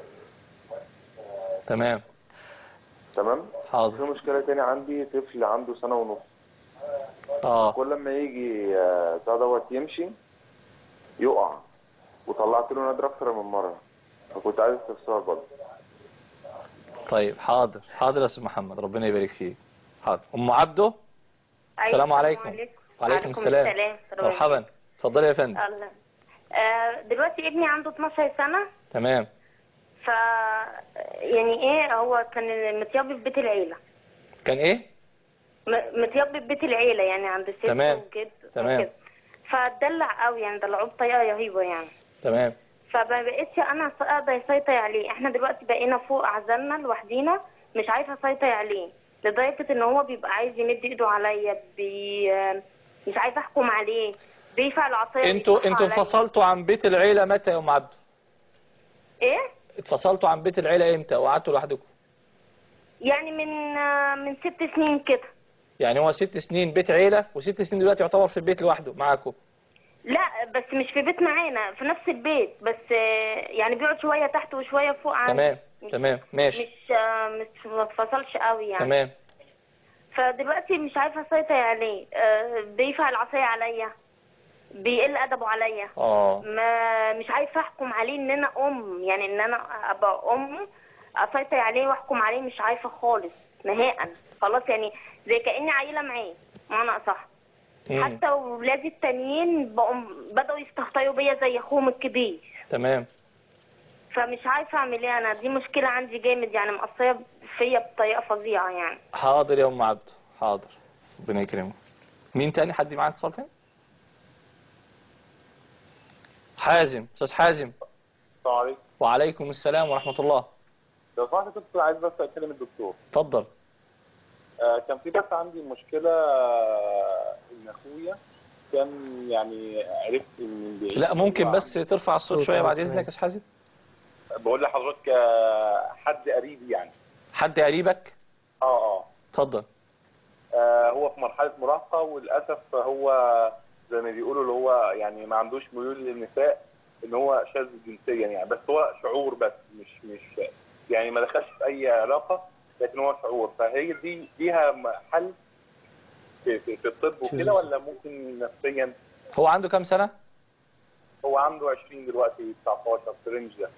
تمام تمام في حاضر مشكله تاني عندي طفل عنده سنه ونص اه كل ما يجي آه، بتاع دوت يمشي يقع وطلعت له نادر اكتر من مره فكنت عايز استفسار برضه طيب حاضر حاضر يا استاذ محمد ربنا يبارك فيك حاضر ام عبده السلام عليكم وعليكم السلام مرحبا اتفضلي يا فندم الله آه، دلوقتي ابني عنده 12 سنة تمام ف يعني ايه هو كان متيبي في بيت العيلة كان ايه م- متيبي في بيت العيلة يعني عند الست تمام. وجد تمام. وكده. فاتدلع قوي يعني دلعوه بطريقة رهيبة يعني تمام فما بقتش انا اقدر اسيطر عليه احنا دلوقتي بقينا فوق عزلنا لوحدينا مش عارفه اسيطر عليه لدرجه ان هو بيبقى عايز يمد ايده عليا بي... مش عايزه احكم عليه بيرفع العصايه انتوا ويفتحها انتوا عليا. انفصلتوا عن بيت العيله متى يا ام عبده ايه اتفصلتوا عن بيت العيله امتى وقعدتوا لوحدكم يعني من آه، من ست سنين كده يعني هو ست سنين بيت عيله وست سنين دلوقتي يعتبر في البيت لوحده معاكم لا بس مش في بيت معانا في نفس البيت بس آه، يعني بيقعد شويه تحت وشويه فوق عندي تمام مش- تمام ماشي مش آه، مش ما اتفصلش قوي يعني تمام فدلوقتي مش عارفه اسيطر عليه آه، بيرفع العصايه عليا بيقل ادبه عليا اه ما مش عارفه احكم عليه ان انا ام يعني ان انا ابقى ام اسيطر عليه واحكم عليه مش عارفه خالص نهائا خلاص يعني زي كاني عيله معاه معنى اصح مم. حتى ولادي التانيين بقوا بدأوا يستهتروا بيا زي اخوهم الكبير تمام فمش عارفه اعمل ايه انا دي مشكله عندي جامد يعني مأثره فيا بطريقه فظيعه يعني حاضر يا ام عبده حاضر ربنا يكرمك مين تاني حد معاه اتصال تاني حازم استاذ حازم السلام عليكم وعليكم السلام ورحمه الله لو سمحت كنت عايز بس اكلم الدكتور اتفضل آه كان في بس عندي مشكله آه، ان اخويا كان يعني عرفت من بعيد لا ممكن هو بس ترفع الصوت صوت شويه أه، بعد سامع. اذنك يا استاذ حازم عن- بقول لحضرتك آه، حد قريب يعني حد قريبك اه اه اتفضل آه، هو في مرحله مراهقه وللاسف هو زي ما بيقولوا اللي هو يعني ما عندوش ميول للنساء ان هو شاذ جنسيا يعني بس هو شعور بس مش مش يعني ما دخلش في اي علاقه لكن هو شعور فهي دي ليها حل في, في, في الطب وكده ولا ممكن نفسيا هو عنده كام سنه هو عنده 20 دلوقتي 19 في الرينج ده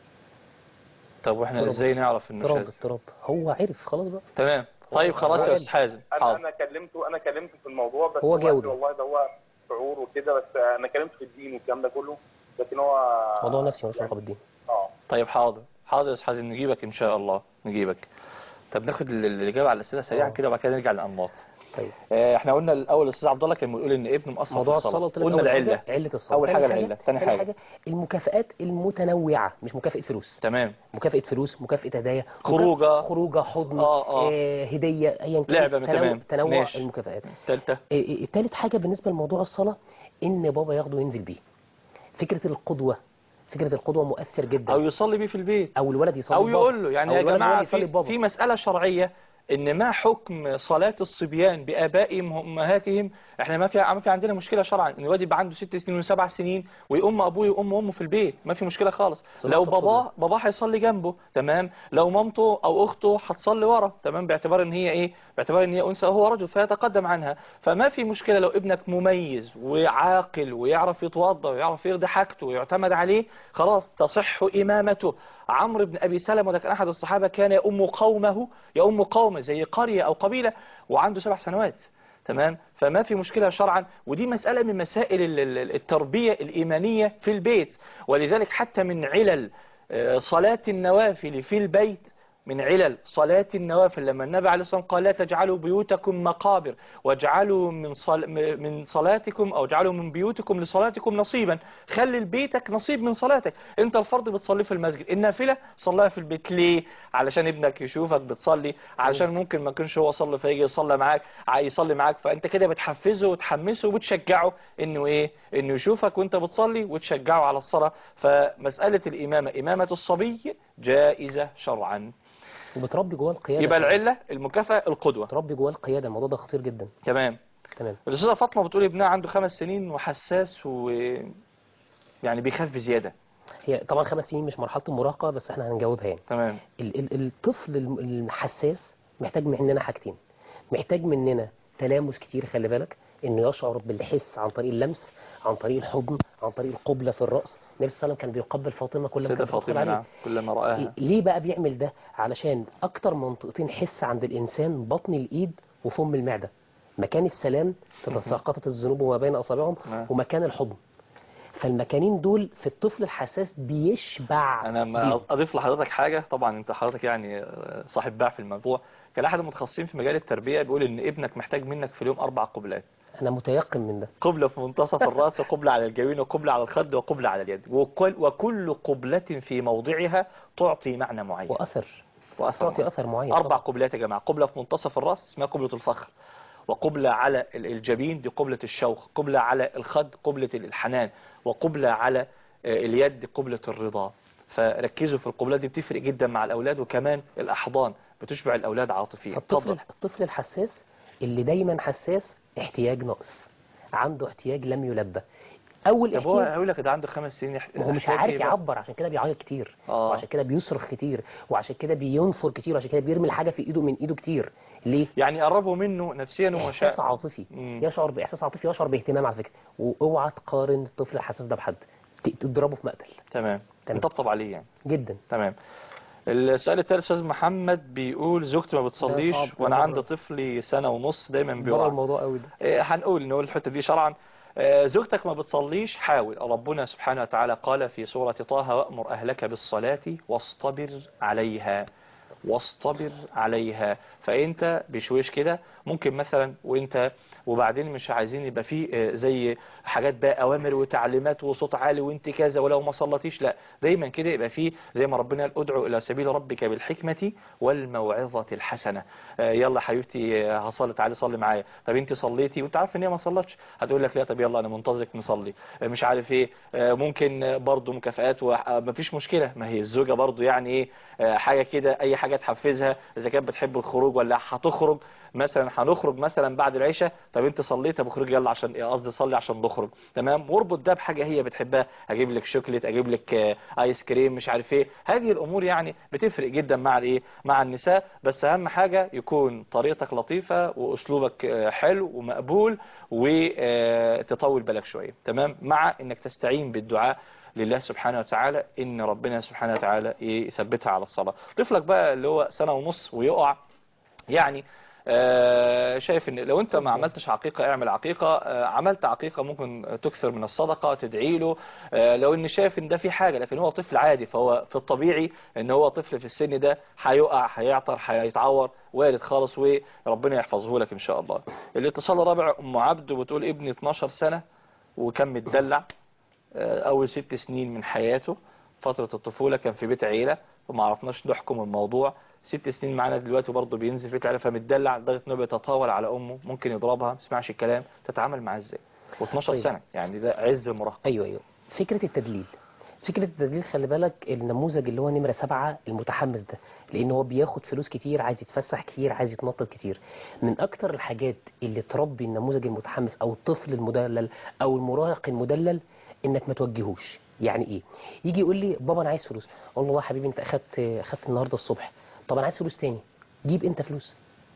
طب واحنا اضطراب. ازاي نعرف انه اضطراب شاذ اضطراب هو عرف خلاص بقى تمام طيب خلاص يا هو استاذ حازم انا حاضر انا كلمته انا كلمته في الموضوع بس هو قال لي جاوب. والله ده هو شعور وكده بس انا كلمته في الدين والكلام ده كله لكن هو موضوع نفسي ملوش علاقه بالدين اه طيب حاضر حاضر يا استاذ حازم نجيبك ان شاء الله نجيبك طب ناخد ال- الاجابه على الاسئله سريعا آه. كده وبعد كده نرجع للانماط طيب آه، احنا قلنا الاول الاستاذ عبد الله كان بيقول ان ابنه مقصر موضوع في الصلاه قلت لك قلنا أول العله حاجة علة الصلاه أول تاني حاجة العلة. تاني تاني حاجة. حاجه المكافآت المتنوعه مش مكافأة فلوس تمام مكافأة فلوس مكافأة هدايا خروجة. مكافأة- خروجه حضن آه، آه. آه، هديه ايا كان لعبة، تنوع, تمام. تنوع ماشي. المكافآت ثالثه آه، آه، تالت حاجه بالنسبه لموضوع الصلاه ان بابا ياخده وينزل بيه فكره القدوه فكره القدوه مؤثر جدا او يصلي بيه في البيت او الولد يصلي او ببابا. يقول له يعني أو يا الولد هو جماعه اللي يصلي في, ببابا. في مساله شرعيه ان ما حكم صلاه الصبيان بابائهم وامهاتهم احنا ما في ما في عندنا مشكله شرعا ان الواد يبقى عنده ست سنين وسبع سنين ويقوم ابوه وام امه في البيت ما في مشكله خالص صلاة لو القدوة. باباه باباه هيصلي جنبه تمام لو مامته او اخته هتصلي ورا تمام باعتبار ان هي ايه باعتبار ان هي انثى وهو رجل فيتقدم عنها فما في مشكله لو ابنك مميز وعاقل ويعرف يتوضا ويعرف يرضي حاجته ويعتمد عليه خلاص تصح امامته عمرو بن ابي سلمة وده كان احد الصحابه كان يؤم قومه يؤم قومه زي قريه او قبيله وعنده سبع سنوات تمام فما في مشكلة شرعا ودي مسألة من مسائل ال- ال- التربية الإيمانية في البيت ولذلك حتى من علل آه، صلاة النوافل في البيت من علل صلاة النوافل لما النبي عليه الصلاة والسلام قال لا تجعلوا بيوتكم مقابر واجعلوا من صل... م- من صلاتكم أو اجعلوا من بيوتكم لصلاتكم نصيبا خلي لبيتك نصيب من صلاتك انت الفرض بتصلي في المسجد النافلة صليها في البيت ليه علشان ابنك يشوفك بتصلي علشان ممكن ما يكونش هو صلي فيجي يصلي معاك ع- يصلي معاك فانت كده بتحفزه وتحمسه وبتشجعه انه ايه انه يشوفك وانت بتصلي وتشجعه على الصلاة فمسألة الإمامة إمامة الصبي جائزة شرعا وبتربي جواه القياده يبقى كمان. العلة المكافأة القدوة بتربي جواه القياده الموضوع ده خطير جدا تمام تمام الاستاذه فاطمه بتقول ابنها عنده خمس سنين وحساس و يعني بيخاف بزياده هي طبعا خمس سنين مش مرحله المراهقه بس احنا هنجاوبها يعني تمام ال- ال- الطفل الم- الحساس محتاج مننا حاجتين محتاج مننا تلامس كتير خلي بالك انه يشعر بالحس عن طريق اللمس عن طريق الحضن عن طريق القبلة في الرأس النبي صلى الله عليه وسلم كان بيقبل فاطمة كل ما سيدة كانت بتدخل فاطمه عليه نعم كلما راها ليه بقى بيعمل ده علشان اكتر منطقتين حس عند الانسان بطن الايد وفم المعدة مكان السلام تتساقطت الذنوب وما بين اصابعهم نعم. ومكان الحضن فالمكانين دول في الطفل الحساس بيشبع انا بيهم. ما اضيف لحضرتك حاجه طبعا انت حضرتك يعني آه، صاحب باع في الموضوع كان احد المتخصصين في مجال التربيه بيقول ان ابنك محتاج منك في اليوم اربع قبلات انا متيقن من ده قبلة في منتصف الرأس وقبلة على الجبين وقبلة على الخد وقبلة على اليد وكل, وكل قبلة في موضعها تعطي معنى معين واثر وأثر تعطي معين. اثر معين أربع طبعاً. قبلات يا جماعة قبلة في منتصف الرأس اسمها قبلة الفخر وقبلة على ال- الجبين دي قبلة الشوق قبلة على الخد قبلة الحنان وقبلة على آه، اليد دي قبلة الرضا فركزوا في القبلات دي بتفرق جدا مع الأولاد وكمان الأحضان بتشبع الأولاد عاطفيا فالطفل اتفضل. الطفل الحساس اللي دايما حساس احتياج ناقص عنده احتياج لم يلبى اول طب هو احتياج هيقول لك ده عنده خمس سنين يح- ما هو مش يحتاج عارف إيه بقى؟ يعبر عشان كده بيعيط كتير آه. وعشان كده بيصرخ كتير وعشان كده بينفر كتير وعشان كده بيرمي الحاجه في ايده من ايده كتير ليه يعني قربوا منه نفسيا احساس ومشاعر عاطفي مم. يشعر باحساس عاطفي يشعر باهتمام على فكره واوعى تقارن الطفل الحساس ده بحد ت- تضربه في مقتل تمام تمام. نطبطب عليه يعني جدا تمام السؤال الثالث استاذ محمد بيقول زوجتي ما بتصليش صعب. وانا بره. عندي طفلي سنه ونص دايما بره بيقع الموضوع قوي ده إيه، هنقول نقول الحته دي شرعا آه، زوجتك ما بتصليش حاول ربنا سبحانه وتعالى قال في سورة طه وأمر أهلك بالصلاة واصطبر عليها واصطبر عليها فانت بشويش كده ممكن مثلا وانت وبعدين مش عايزين يبقى فيه آه، زي حاجات بقى اوامر وتعليمات وصوت عالي وانت كذا ولو ما صلتيش لا دايما كده يبقى فيه زي ما ربنا قال ادعو الى سبيل ربك بالحكمه والموعظه الحسنه آه، يلا حبيبتي آه، هصلي تعالي صلي معايا طب انت صليتي وانت عارف ان هي ما صلتش هتقول لك لا طب يلا انا منتظرك نصلي آه، مش عارف ايه آه، ممكن آه، برضو مكافآت ومفيش مشكله ما هي الزوجه برضو يعني ايه آه، حاجه كده اي حاجه تحفزها اذا كانت بتحب الخروج ولا هتخرج مثلا هنخرج مثلا بعد العشاء طب انت صليت طب اخرج يلا عشان ايه قصدي صلي عشان نخرج تمام واربط ده بحاجه هي بتحبها اجيب لك شوكليت اجيب لك آه، ايس كريم مش عارف ايه هذه الامور يعني بتفرق جدا مع الايه مع النساء بس اهم حاجه يكون طريقتك لطيفه واسلوبك آه، حلو ومقبول وتطول بالك شويه تمام مع انك تستعين بالدعاء لله سبحانه وتعالى ان ربنا سبحانه وتعالى يثبتها على الصلاه طفلك بقى اللي هو سنه ونص ويقع يعني آه، شايف ان لو انت ما عملتش عقيقة اعمل عقيقة آه، عملت عقيقة ممكن تكثر من الصدقة تدعي له آه، لو ان شايف ان ده في حاجة لكن هو طفل عادي فهو في الطبيعي ان هو طفل في السن ده هيقع هيعطر هيتعور وارد خالص وربنا يحفظه لك ان شاء الله الاتصال الرابع ام عبد بتقول ابني 12 سنة وكان متدلع آه، اول ست سنين من حياته فترة الطفولة كان في بيت عيلة وما عرفناش نحكم الموضوع ست سنين معانا دلوقتي برضه بينزل في بيت عيلة فمتدلع لدرجة انه بيتطاول على امه ممكن يضربها ما تسمعش الكلام تتعامل معاه ازاي و12 طيب. سنة يعني ده عز المراهقة ايوه ايوه فكره التدليل فكره التدليل خلي بالك النموذج اللي هو نمره سبعة المتحمس ده لان هو بياخد فلوس كتير عايز يتفسح كتير عايز يتنطط كتير من اكتر الحاجات اللي تربي النموذج المتحمس او الطفل المدلل او المراهق المدلل انك ما توجهوش يعني ايه يجي يقول لي بابا انا عايز فلوس اقول له والله يا حبيبي انت اخدت اخدت النهارده الصبح طب انا عايز فلوس تاني جيب انت فلوس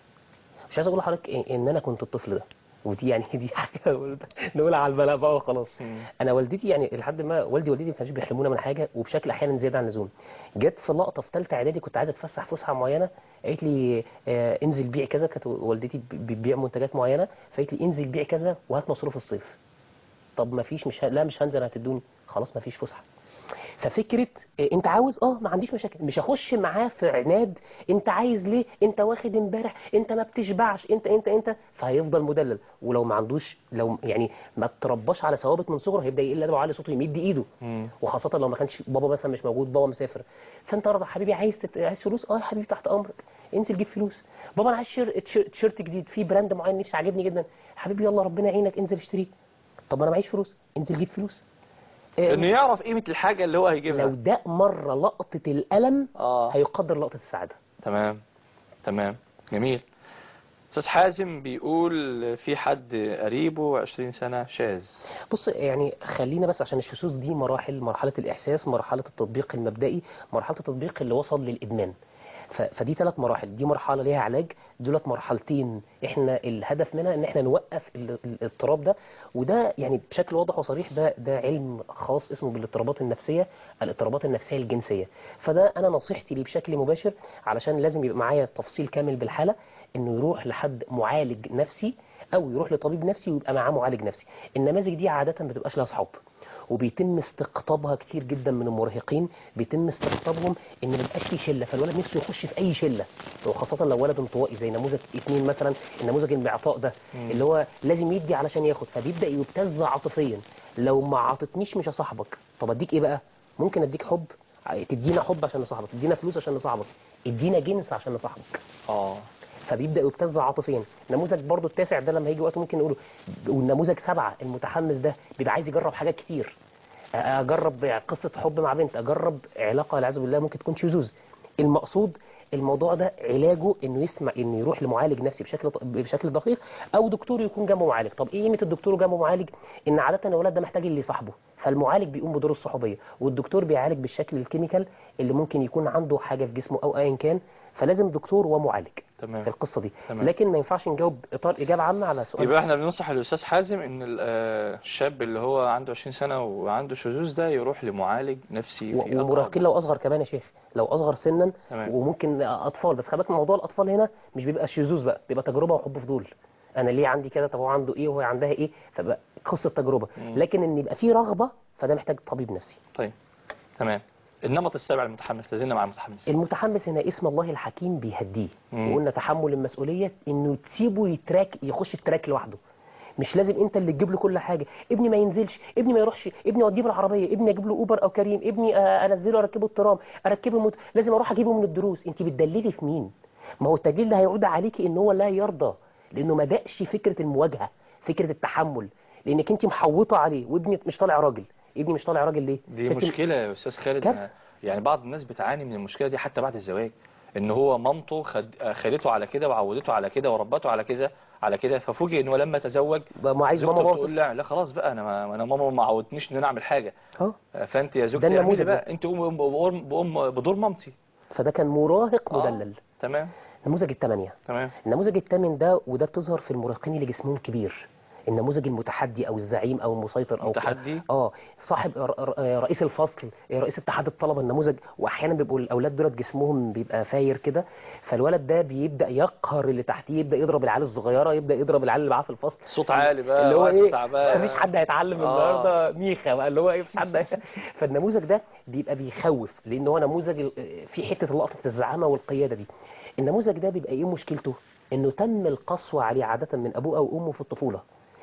مش عايز اقول لحضرتك إيه- ان انا كنت الطفل ده ودي يعني دي حاجه نقولها على البلاء بقى وخلاص انا والدتي يعني لحد ما والدي ووالدتي ما كانوش بيحرمونا من حاجه وبشكل احيانا زياده عن اللزوم جت في لقطه في ثالثه اعدادي كنت عايز اتفسح فسحه معينه قالت لي آه انزل بيع كذا كانت والدتي ب- بتبيع منتجات معينه فقالت لي انزل بيع كذا وهات مصروف الصيف طب ما فيش مش ه... لا مش هنزل هتدوني خلاص ما فيش فسحه ففكره إيه، انت عاوز اه ما عنديش مشاكل مش هخش معاه في عناد انت عايز ليه انت واخد امبارح انت ما بتشبعش انت انت انت فهيفضل مدلل ولو ما عندوش لو يعني ما ترباش على ثوابت من صغره هيبدا يقل ادبه وعلي صوته يمد ايده مم. وخاصه لو ما كانش بابا مثلا مش موجود بابا مسافر فانت رضا حبيبي عايز تت... عايز فلوس اه يا حبيبي تحت امرك انزل جيب فلوس بابا انا عايز شير... تشير- تيشيرت جديد في براند معين نفسي عاجبني جدا حبيبي يلا ربنا يعينك انزل اشتريه طب انا معيش فلوس انزل جيب فلوس آه، انه يعرف قيمة الحاجة اللي هو لو هيجيبها ده مرة لقطة الألم اه هيقدر لقطة السعادة تمام تمام جميل استاذ حازم بيقول في حد قريبه 20 سنة شاذ بص يعني خلينا بس عشان الشذوذ دي مراحل مرحلة الإحساس مرحلة التطبيق المبدئي مرحلة التطبيق اللي وصل للإدمان ف- فدي ثلاث مراحل دي مرحلة ليها علاج دولت مرحلتين احنا الهدف منها ان احنا نوقف ال- ال- الاضطراب ده وده يعني بشكل واضح وصريح ده ده علم خاص اسمه بالاضطرابات النفسية الاضطرابات النفسية الجنسية فده انا نصيحتي ليه بشكل مباشر علشان لازم يبقى معايا تفصيل كامل بالحالة انه يروح لحد معالج نفسي او يروح لطبيب نفسي ويبقى معاه معالج نفسي النماذج دي عاده ما بتبقاش لها اصحاب وبيتم استقطابها كتير جدا من المراهقين بيتم استقطابهم ان ما يبقاش في شله فالولد نفسه يخش في اي شله وخاصه لو ولد انطوائي زي نموذج اثنين مثلا النموذج المعطاء ده اللي هو لازم يدي علشان ياخد فبيبدا يبتز عاطفيا لو ما عاطتنيش مش هصاحبك طب اديك ايه بقى ممكن اديك حب تدينا حب عشان نصاحبك تدينا فلوس عشان نصاحبك ادينا جنس عشان نصاحبك اه فبيبدا يبتز عاطفيا نموذج برضو التاسع ده لما يجي وقت ممكن نقوله والنموذج سبعة المتحمس ده بيبقى عايز يجرب حاجات كتير اجرب قصه حب مع بنت اجرب علاقه والعياذ بالله ممكن تكون شذوذ المقصود الموضوع ده علاجه انه يسمع انه يروح لمعالج نفسي بشكل بشكل دقيق او دكتور يكون جنبه معالج طب ايه قيمه الدكتور وجنبه معالج ان عاده الولد ده محتاج اللي يصاحبه فالمعالج بيقوم بدور الصحوبيه والدكتور بيعالج بالشكل الكيميكال اللي ممكن يكون عنده حاجه في جسمه او ايا كان فلازم دكتور ومعالج تمام في القصه دي تمام. لكن ما ينفعش نجاوب اطار اجابه عامه على سؤال يبقى احنا بننصح الاستاذ حازم ان ال- آه، الشاب اللي هو عنده 20 سنة وعنده شذوذ ده يروح لمعالج نفسي في و- أقرب ومراهقين لو اصغر كمان يا شيخ لو اصغر سنا تمام. وممكن اطفال بس خلي بالك من موضوع الاطفال هنا مش بيبقى شذوذ بقى بيبقى تجربه وحب فضول انا ليه عندي كده طب هو عنده ايه وهي عندها ايه فبقى قصه تجربه مم. لكن ان يبقى في رغبه فده محتاج طبيب نفسي طيب تمام النمط السابع المتحمس لازلنا مع المتحمس المتحمس هنا اسم الله الحكيم بيهديه مم. وقلنا تحمل المسؤوليه انه تسيبه يتراك يخش التراك لوحده مش لازم انت اللي تجيب له كل حاجه ابني ما ينزلش ابني ما يروحش ابني اوديه بالعربيه ابني اجيب له اوبر او كريم ابني آه، انزله اركبه الترام اركبه المت... لازم اروح اجيبه من الدروس انت بتدللي في مين ما هو التدليل ده هيعود عليكي ان هو لا يرضى لانه ما دقش فكره المواجهه فكره التحمل لانك انت محوطه عليه وابني مش طالع راجل ابني مش طالع راجل ليه دي فأنت- مشكلة يا أستاذ خالد كارثة. يعني بعض الناس بتعاني من المشكلة دي حتى بعد الزواج ان هو مامته خد... خدته على كده وعودته على كده وربته على كده على كده ففوجئ ان هو لما تزوج بقى ما عايز زوجته ماما بتقول لا لا خلاص بقى انا ما انا ماما ما عودتنيش ان انا اعمل حاجه اه فانت يا زوجتي النموذج اعملي ده. بقى انت قومي بأم بأم بدور مامتي فده كان مراهق آه. مدلل تمام نموذج الثمانيه تمام النموذج الثامن ده وده بتظهر في المراهقين اللي جسمهم كبير النموذج المتحدي او الزعيم او المسيطر او متحدي؟ اه صاحب ر- ر- رئيس الفصل رئيس اتحاد الطلبه النموذج واحيانا بيبقوا الاولاد دولت جسمهم بيبقى فاير كده فالولد ده بيبدا يقهر اللي تحتيه يبدا يضرب العيال الصغيره يبدا يضرب العيال اللي معاه في الفصل صوت عالي بقى اللي هو ايه وسع بقى مفيش حد هيتعلم آه. النهارده ميخا بقى اللي هو ايه مفيش حد هي- فالنموذج ده بيبقى بيخوف لان هو نموذج ال- في حته لقطه الزعامه والقياده دي النموذج ده بيبقى ايه مشكلته انه تم القسوه عليه عاده من ابوه او امه في الطفوله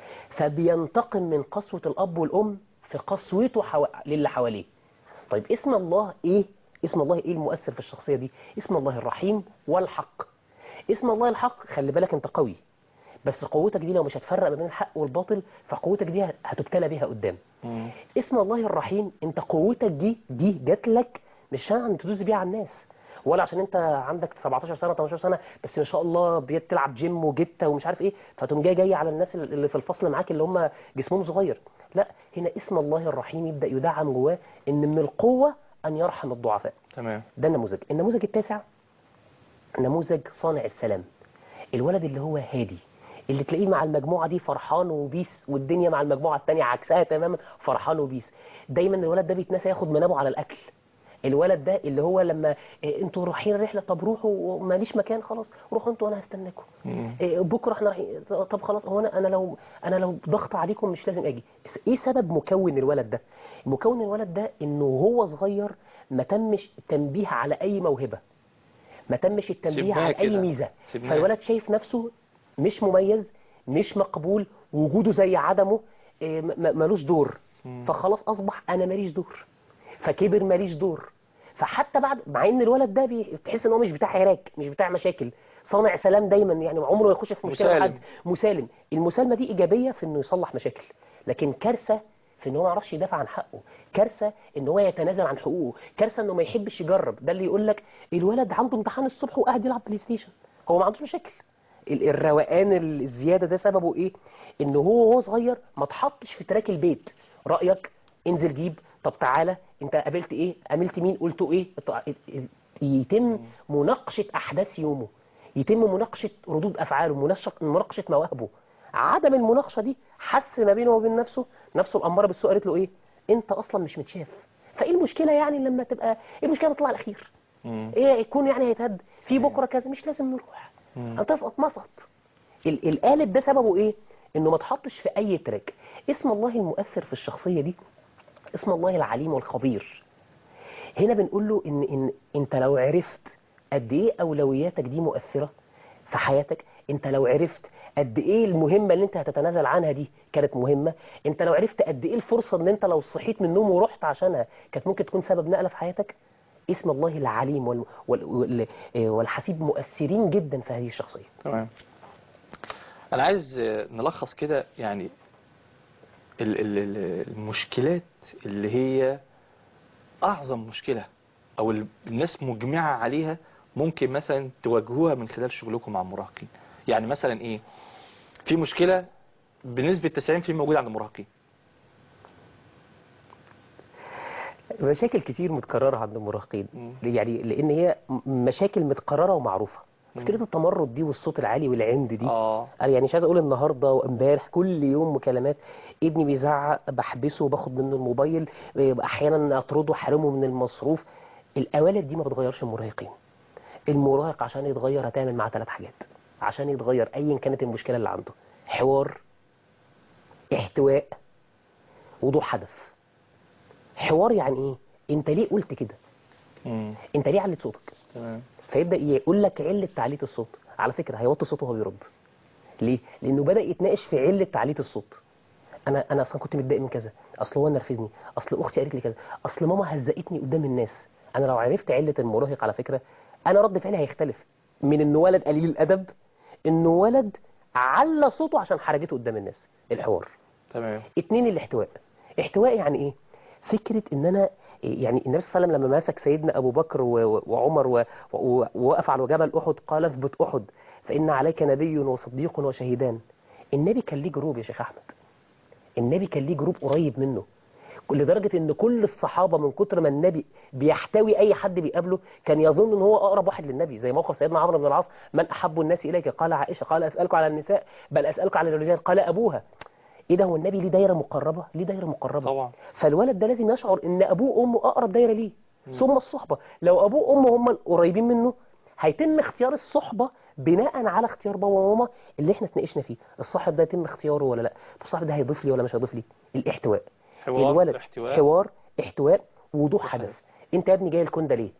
فبينتقم من قسوه الاب والام في قسوته حو... للي حواليه طيب اسم الله ايه اسم الله ايه المؤثر في الشخصيه دي اسم الله الرحيم والحق اسم الله الحق خلي بالك انت قوي بس قوتك دي لو مش هتفرق ما بين الحق والباطل فقوتك دي هتبتلى بيها قدام مم. اسم الله الرحيم انت قوتك دي دي جات لك مش عشان تدوس بيها على الناس ولا عشان انت عندك 17 سنه 18 سنه بس ما شاء الله بتلعب جيم وجته ومش عارف ايه فتقوم جاي جاي على الناس اللي في الفصل معاك اللي هم جسمهم صغير لا هنا اسم الله الرحيم يبدا يدعم جواه ان من القوه ان يرحم الضعفاء تمام ده النموذج النموذج التاسع نموذج صانع السلام الولد اللي هو هادي اللي تلاقيه مع المجموعة دي فرحان وبيس والدنيا مع المجموعة التانية عكسها تماما فرحان وبيس دايما الولد ده بيتنسى ياخد منابه على الأكل الولد ده اللي هو لما إيه، انتوا رايحين رحله طب روحوا وماليش مكان خلاص روحوا انتوا وانا هستناكم مم. إيه، بكره احنا رايحين طب خلاص هو انا انا لو انا لو ضغط عليكم مش لازم اجي ايه سبب مكون الولد ده مكون الولد ده انه هو صغير ما تمش تنبيه على اي موهبه ما تمش التنبيه سيبناه على اي كده. ميزه سيبناه. فالولد شايف نفسه مش مميز مش مقبول وجوده زي عدمه إيه، م- م- ملوش دور مم. فخلاص اصبح انا ماليش دور فكبر ماليش دور فحتى بعد مع ان الولد ده بي- تحس ان هو مش بتاع عراك مش بتاع مشاكل صانع سلام دايما يعني عمره ما يخش في مشكله مع مسالم. حد مسالم المسالمه دي ايجابيه في انه يصلح مشاكل لكن كارثه في ان هو ما يعرفش يدافع عن حقه كارثه ان هو يتنازل عن حقوقه كارثه انه ما يحبش يجرب ده اللي يقول لك الولد عنده امتحان الصبح وقاعد يلعب بلاي ستيشن هو ما عندوش مشاكل ال- الروقان الزياده ده سببه ايه ان هو وهو صغير ما اتحطش في تراك البيت رايك انزل جيب طب تعالى انت قابلت ايه قابلت مين قلتوا ايه ط- يتم مناقشه احداث يومه يتم مناقشه ردود افعاله مناقشه مناقشه مواهبه عدم المناقشه دي حس ما بينه وبين نفسه نفسه الاماره بالسوء قالت له ايه انت اصلا مش متشاف فايه المشكله يعني لما تبقى ايه المشكله تطلع الاخير مم. ايه يكون يعني هيتهد في بكره كذا مش لازم نروح هتسقط مسقط ال- القالب ده سببه ايه انه ما اتحطش في اي تراك اسم الله المؤثر في الشخصيه دي اسم الله العليم والخبير هنا بنقول له ان ان انت لو عرفت قد ايه اولوياتك دي مؤثره في حياتك انت لو عرفت قد ايه المهمه اللي انت هتتنازل عنها دي كانت مهمه انت لو عرفت قد ايه الفرصه ان انت لو صحيت من النوم ورحت عشانها كانت ممكن تكون سبب نقله في حياتك اسم الله العليم وال... وال... وال... والحسيب مؤثرين جدا في هذه الشخصيه تمام انا عايز آه، نلخص كده يعني ال- ال- ال- المشكلات اللي هي اعظم مشكلة او ال- الناس مجمعة عليها ممكن مثلا تواجهوها من خلال شغلكم مع المراهقين يعني مثلا ايه في مشكلة بنسبة 90% موجودة عند المراهقين مشاكل كتير متكرره عند المراهقين مم. يعني لان هي م- مشاكل متكرره ومعروفه مشكله التمرد دي والصوت العالي والعند دي اه أنا يعني مش عايز اقول النهارده وامبارح كل يوم مكالمات ابني بيزعق بحبسه باخد منه الموبايل احيانا اطرده حرمه من المصروف الاوالد دي ما بتغيرش المراهقين المراهق عشان يتغير هتعمل معاه ثلاث حاجات عشان يتغير ايا كانت المشكله اللي عنده حوار احتواء وضوح هدف حوار يعني ايه انت ليه قلت كده مم. انت ليه عليت صوتك تمام فيبدا يقول لك عله تعلية الصوت على فكره هيوطي صوته وهو بيرد ليه لانه بدا يتناقش في عله تعلية الصوت انا انا اصلا كنت متضايق من كذا اصل هو نرفزني اصل اختي قالت لي كذا اصل ماما هزقتني قدام الناس انا لو عرفت عله المراهق على فكره انا رد فعلي هيختلف من انه ولد قليل الادب انه ولد على صوته عشان حرجته قدام الناس الحوار تمام اتنين الاحتواء احتواء يعني ايه فكرة ان انا يعني النبي صلى الله عليه وسلم لما مسك سيدنا ابو بكر و- و- وعمر و- و- ووقف على جبل احد قال اثبت احد فان عليك نبي وصديق وشهيدان النبي كان ليه جروب يا شيخ احمد النبي كان ليه جروب قريب منه لدرجة ان كل الصحابة من كتر ما النبي بيحتوي اي حد بيقابله كان يظن ان هو اقرب واحد للنبي زي موقف سيدنا عمرو بن العاص من احب الناس اليك قال عائشة قال اسألك على النساء بل اسألك على الرجال قال ابوها ايه ده هو النبي ليه دايرة مقربة ليه دايرة مقربة طبعا فالولد ده لازم يشعر ان ابوه وامه اقرب دايره ليه ثم الصحبه لو ابوه وامه هم القريبين منه هيتم اختيار الصحبه بناء على اختيار بابا وماما اللي احنا اتناقشنا فيه الصاحب ده يتم اختياره ولا لا طب الصاحب ده هيضيف لي ولا مش هيضيف لي الاحتواء حوار الولد احتواء حوار احتواء وضوح هدف انت يا ابني جاي الكون ليه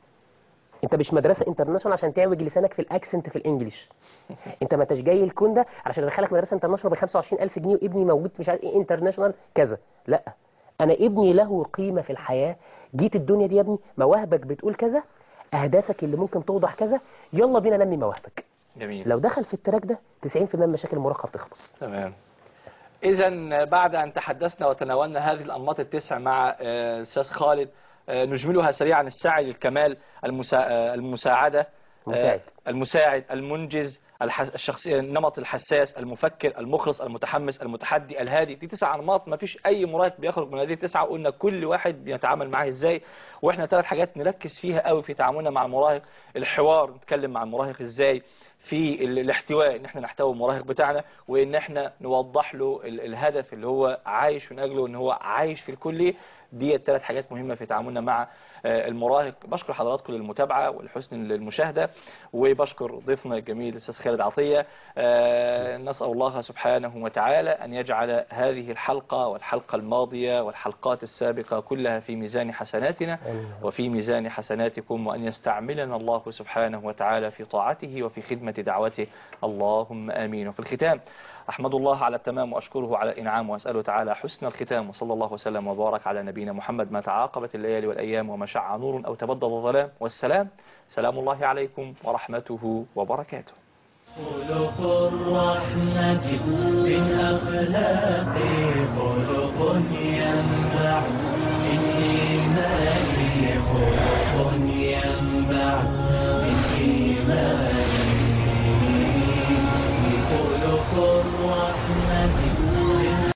انت مش مدرسه انترناشونال عشان تعوج لسانك في الاكسنت في الانجليش انت ما انتش جاي الكون ده علشان ادخلك مدرسه انترناشونال ب 25000 جنيه وابني موجود مش عارف ايه انترناشونال كذا لا انا ابني له قيمه في الحياه جيت الدنيا دي يا ابني مواهبك بتقول كذا اهدافك اللي ممكن توضح كذا يلا بينا نمي مواهبك جميل لو دخل في التراك ده 90% من مشاكل المراهقه بتخلص تمام إذا بعد أن تحدثنا وتناولنا هذه الأنماط التسع مع آه، الأستاذ خالد آه، نجملها سريعا السعي للكمال المسا... آه، المساعدة آه، مساعد. المساعد المنجز الحس... الشخصي النمط الحساس المفكر المخلص المتحمس المتحدي الهادي دي تسع انماط ما فيش اي مراهق بيخرج من هذه التسعه وقلنا كل واحد بيتعامل معاه ازاي واحنا ثلاث حاجات نركز فيها قوي في تعاملنا مع المراهق الحوار نتكلم مع المراهق ازاي في ال- الاحتواء ان احنا نحتوي المراهق بتاعنا وان احنا نوضح له ال- الهدف اللي هو عايش من اجله ان هو عايش في الكلي دي الثلاث حاجات مهمة في تعاملنا مع آه، المراهق بشكر حضراتكم للمتابعة والحسن المشاهدة وبشكر ضيفنا الجميل الأستاذ خالد عطية آه، نسأل الله سبحانه وتعالى أن يجعل هذه الحلقة والحلقة الماضية والحلقات السابقة كلها في ميزان حسناتنا آمين. وفي ميزان حسناتكم وأن يستعملنا الله سبحانه وتعالى في طاعته وفي خدمة دعوته اللهم آمين وفي الختام أحمد الله على التمام وأشكره على الإنعام وأسأله تعالى حسن الختام وصلى الله وسلم وبارك على نبينا محمد ما تعاقبت الليالي والأيام وما شع نور أو تبدد ظلام والسلام سلام الله عليكم ورحمته وبركاته خلق الرحمة من أخلاق خلق ينفع من إيمان خلق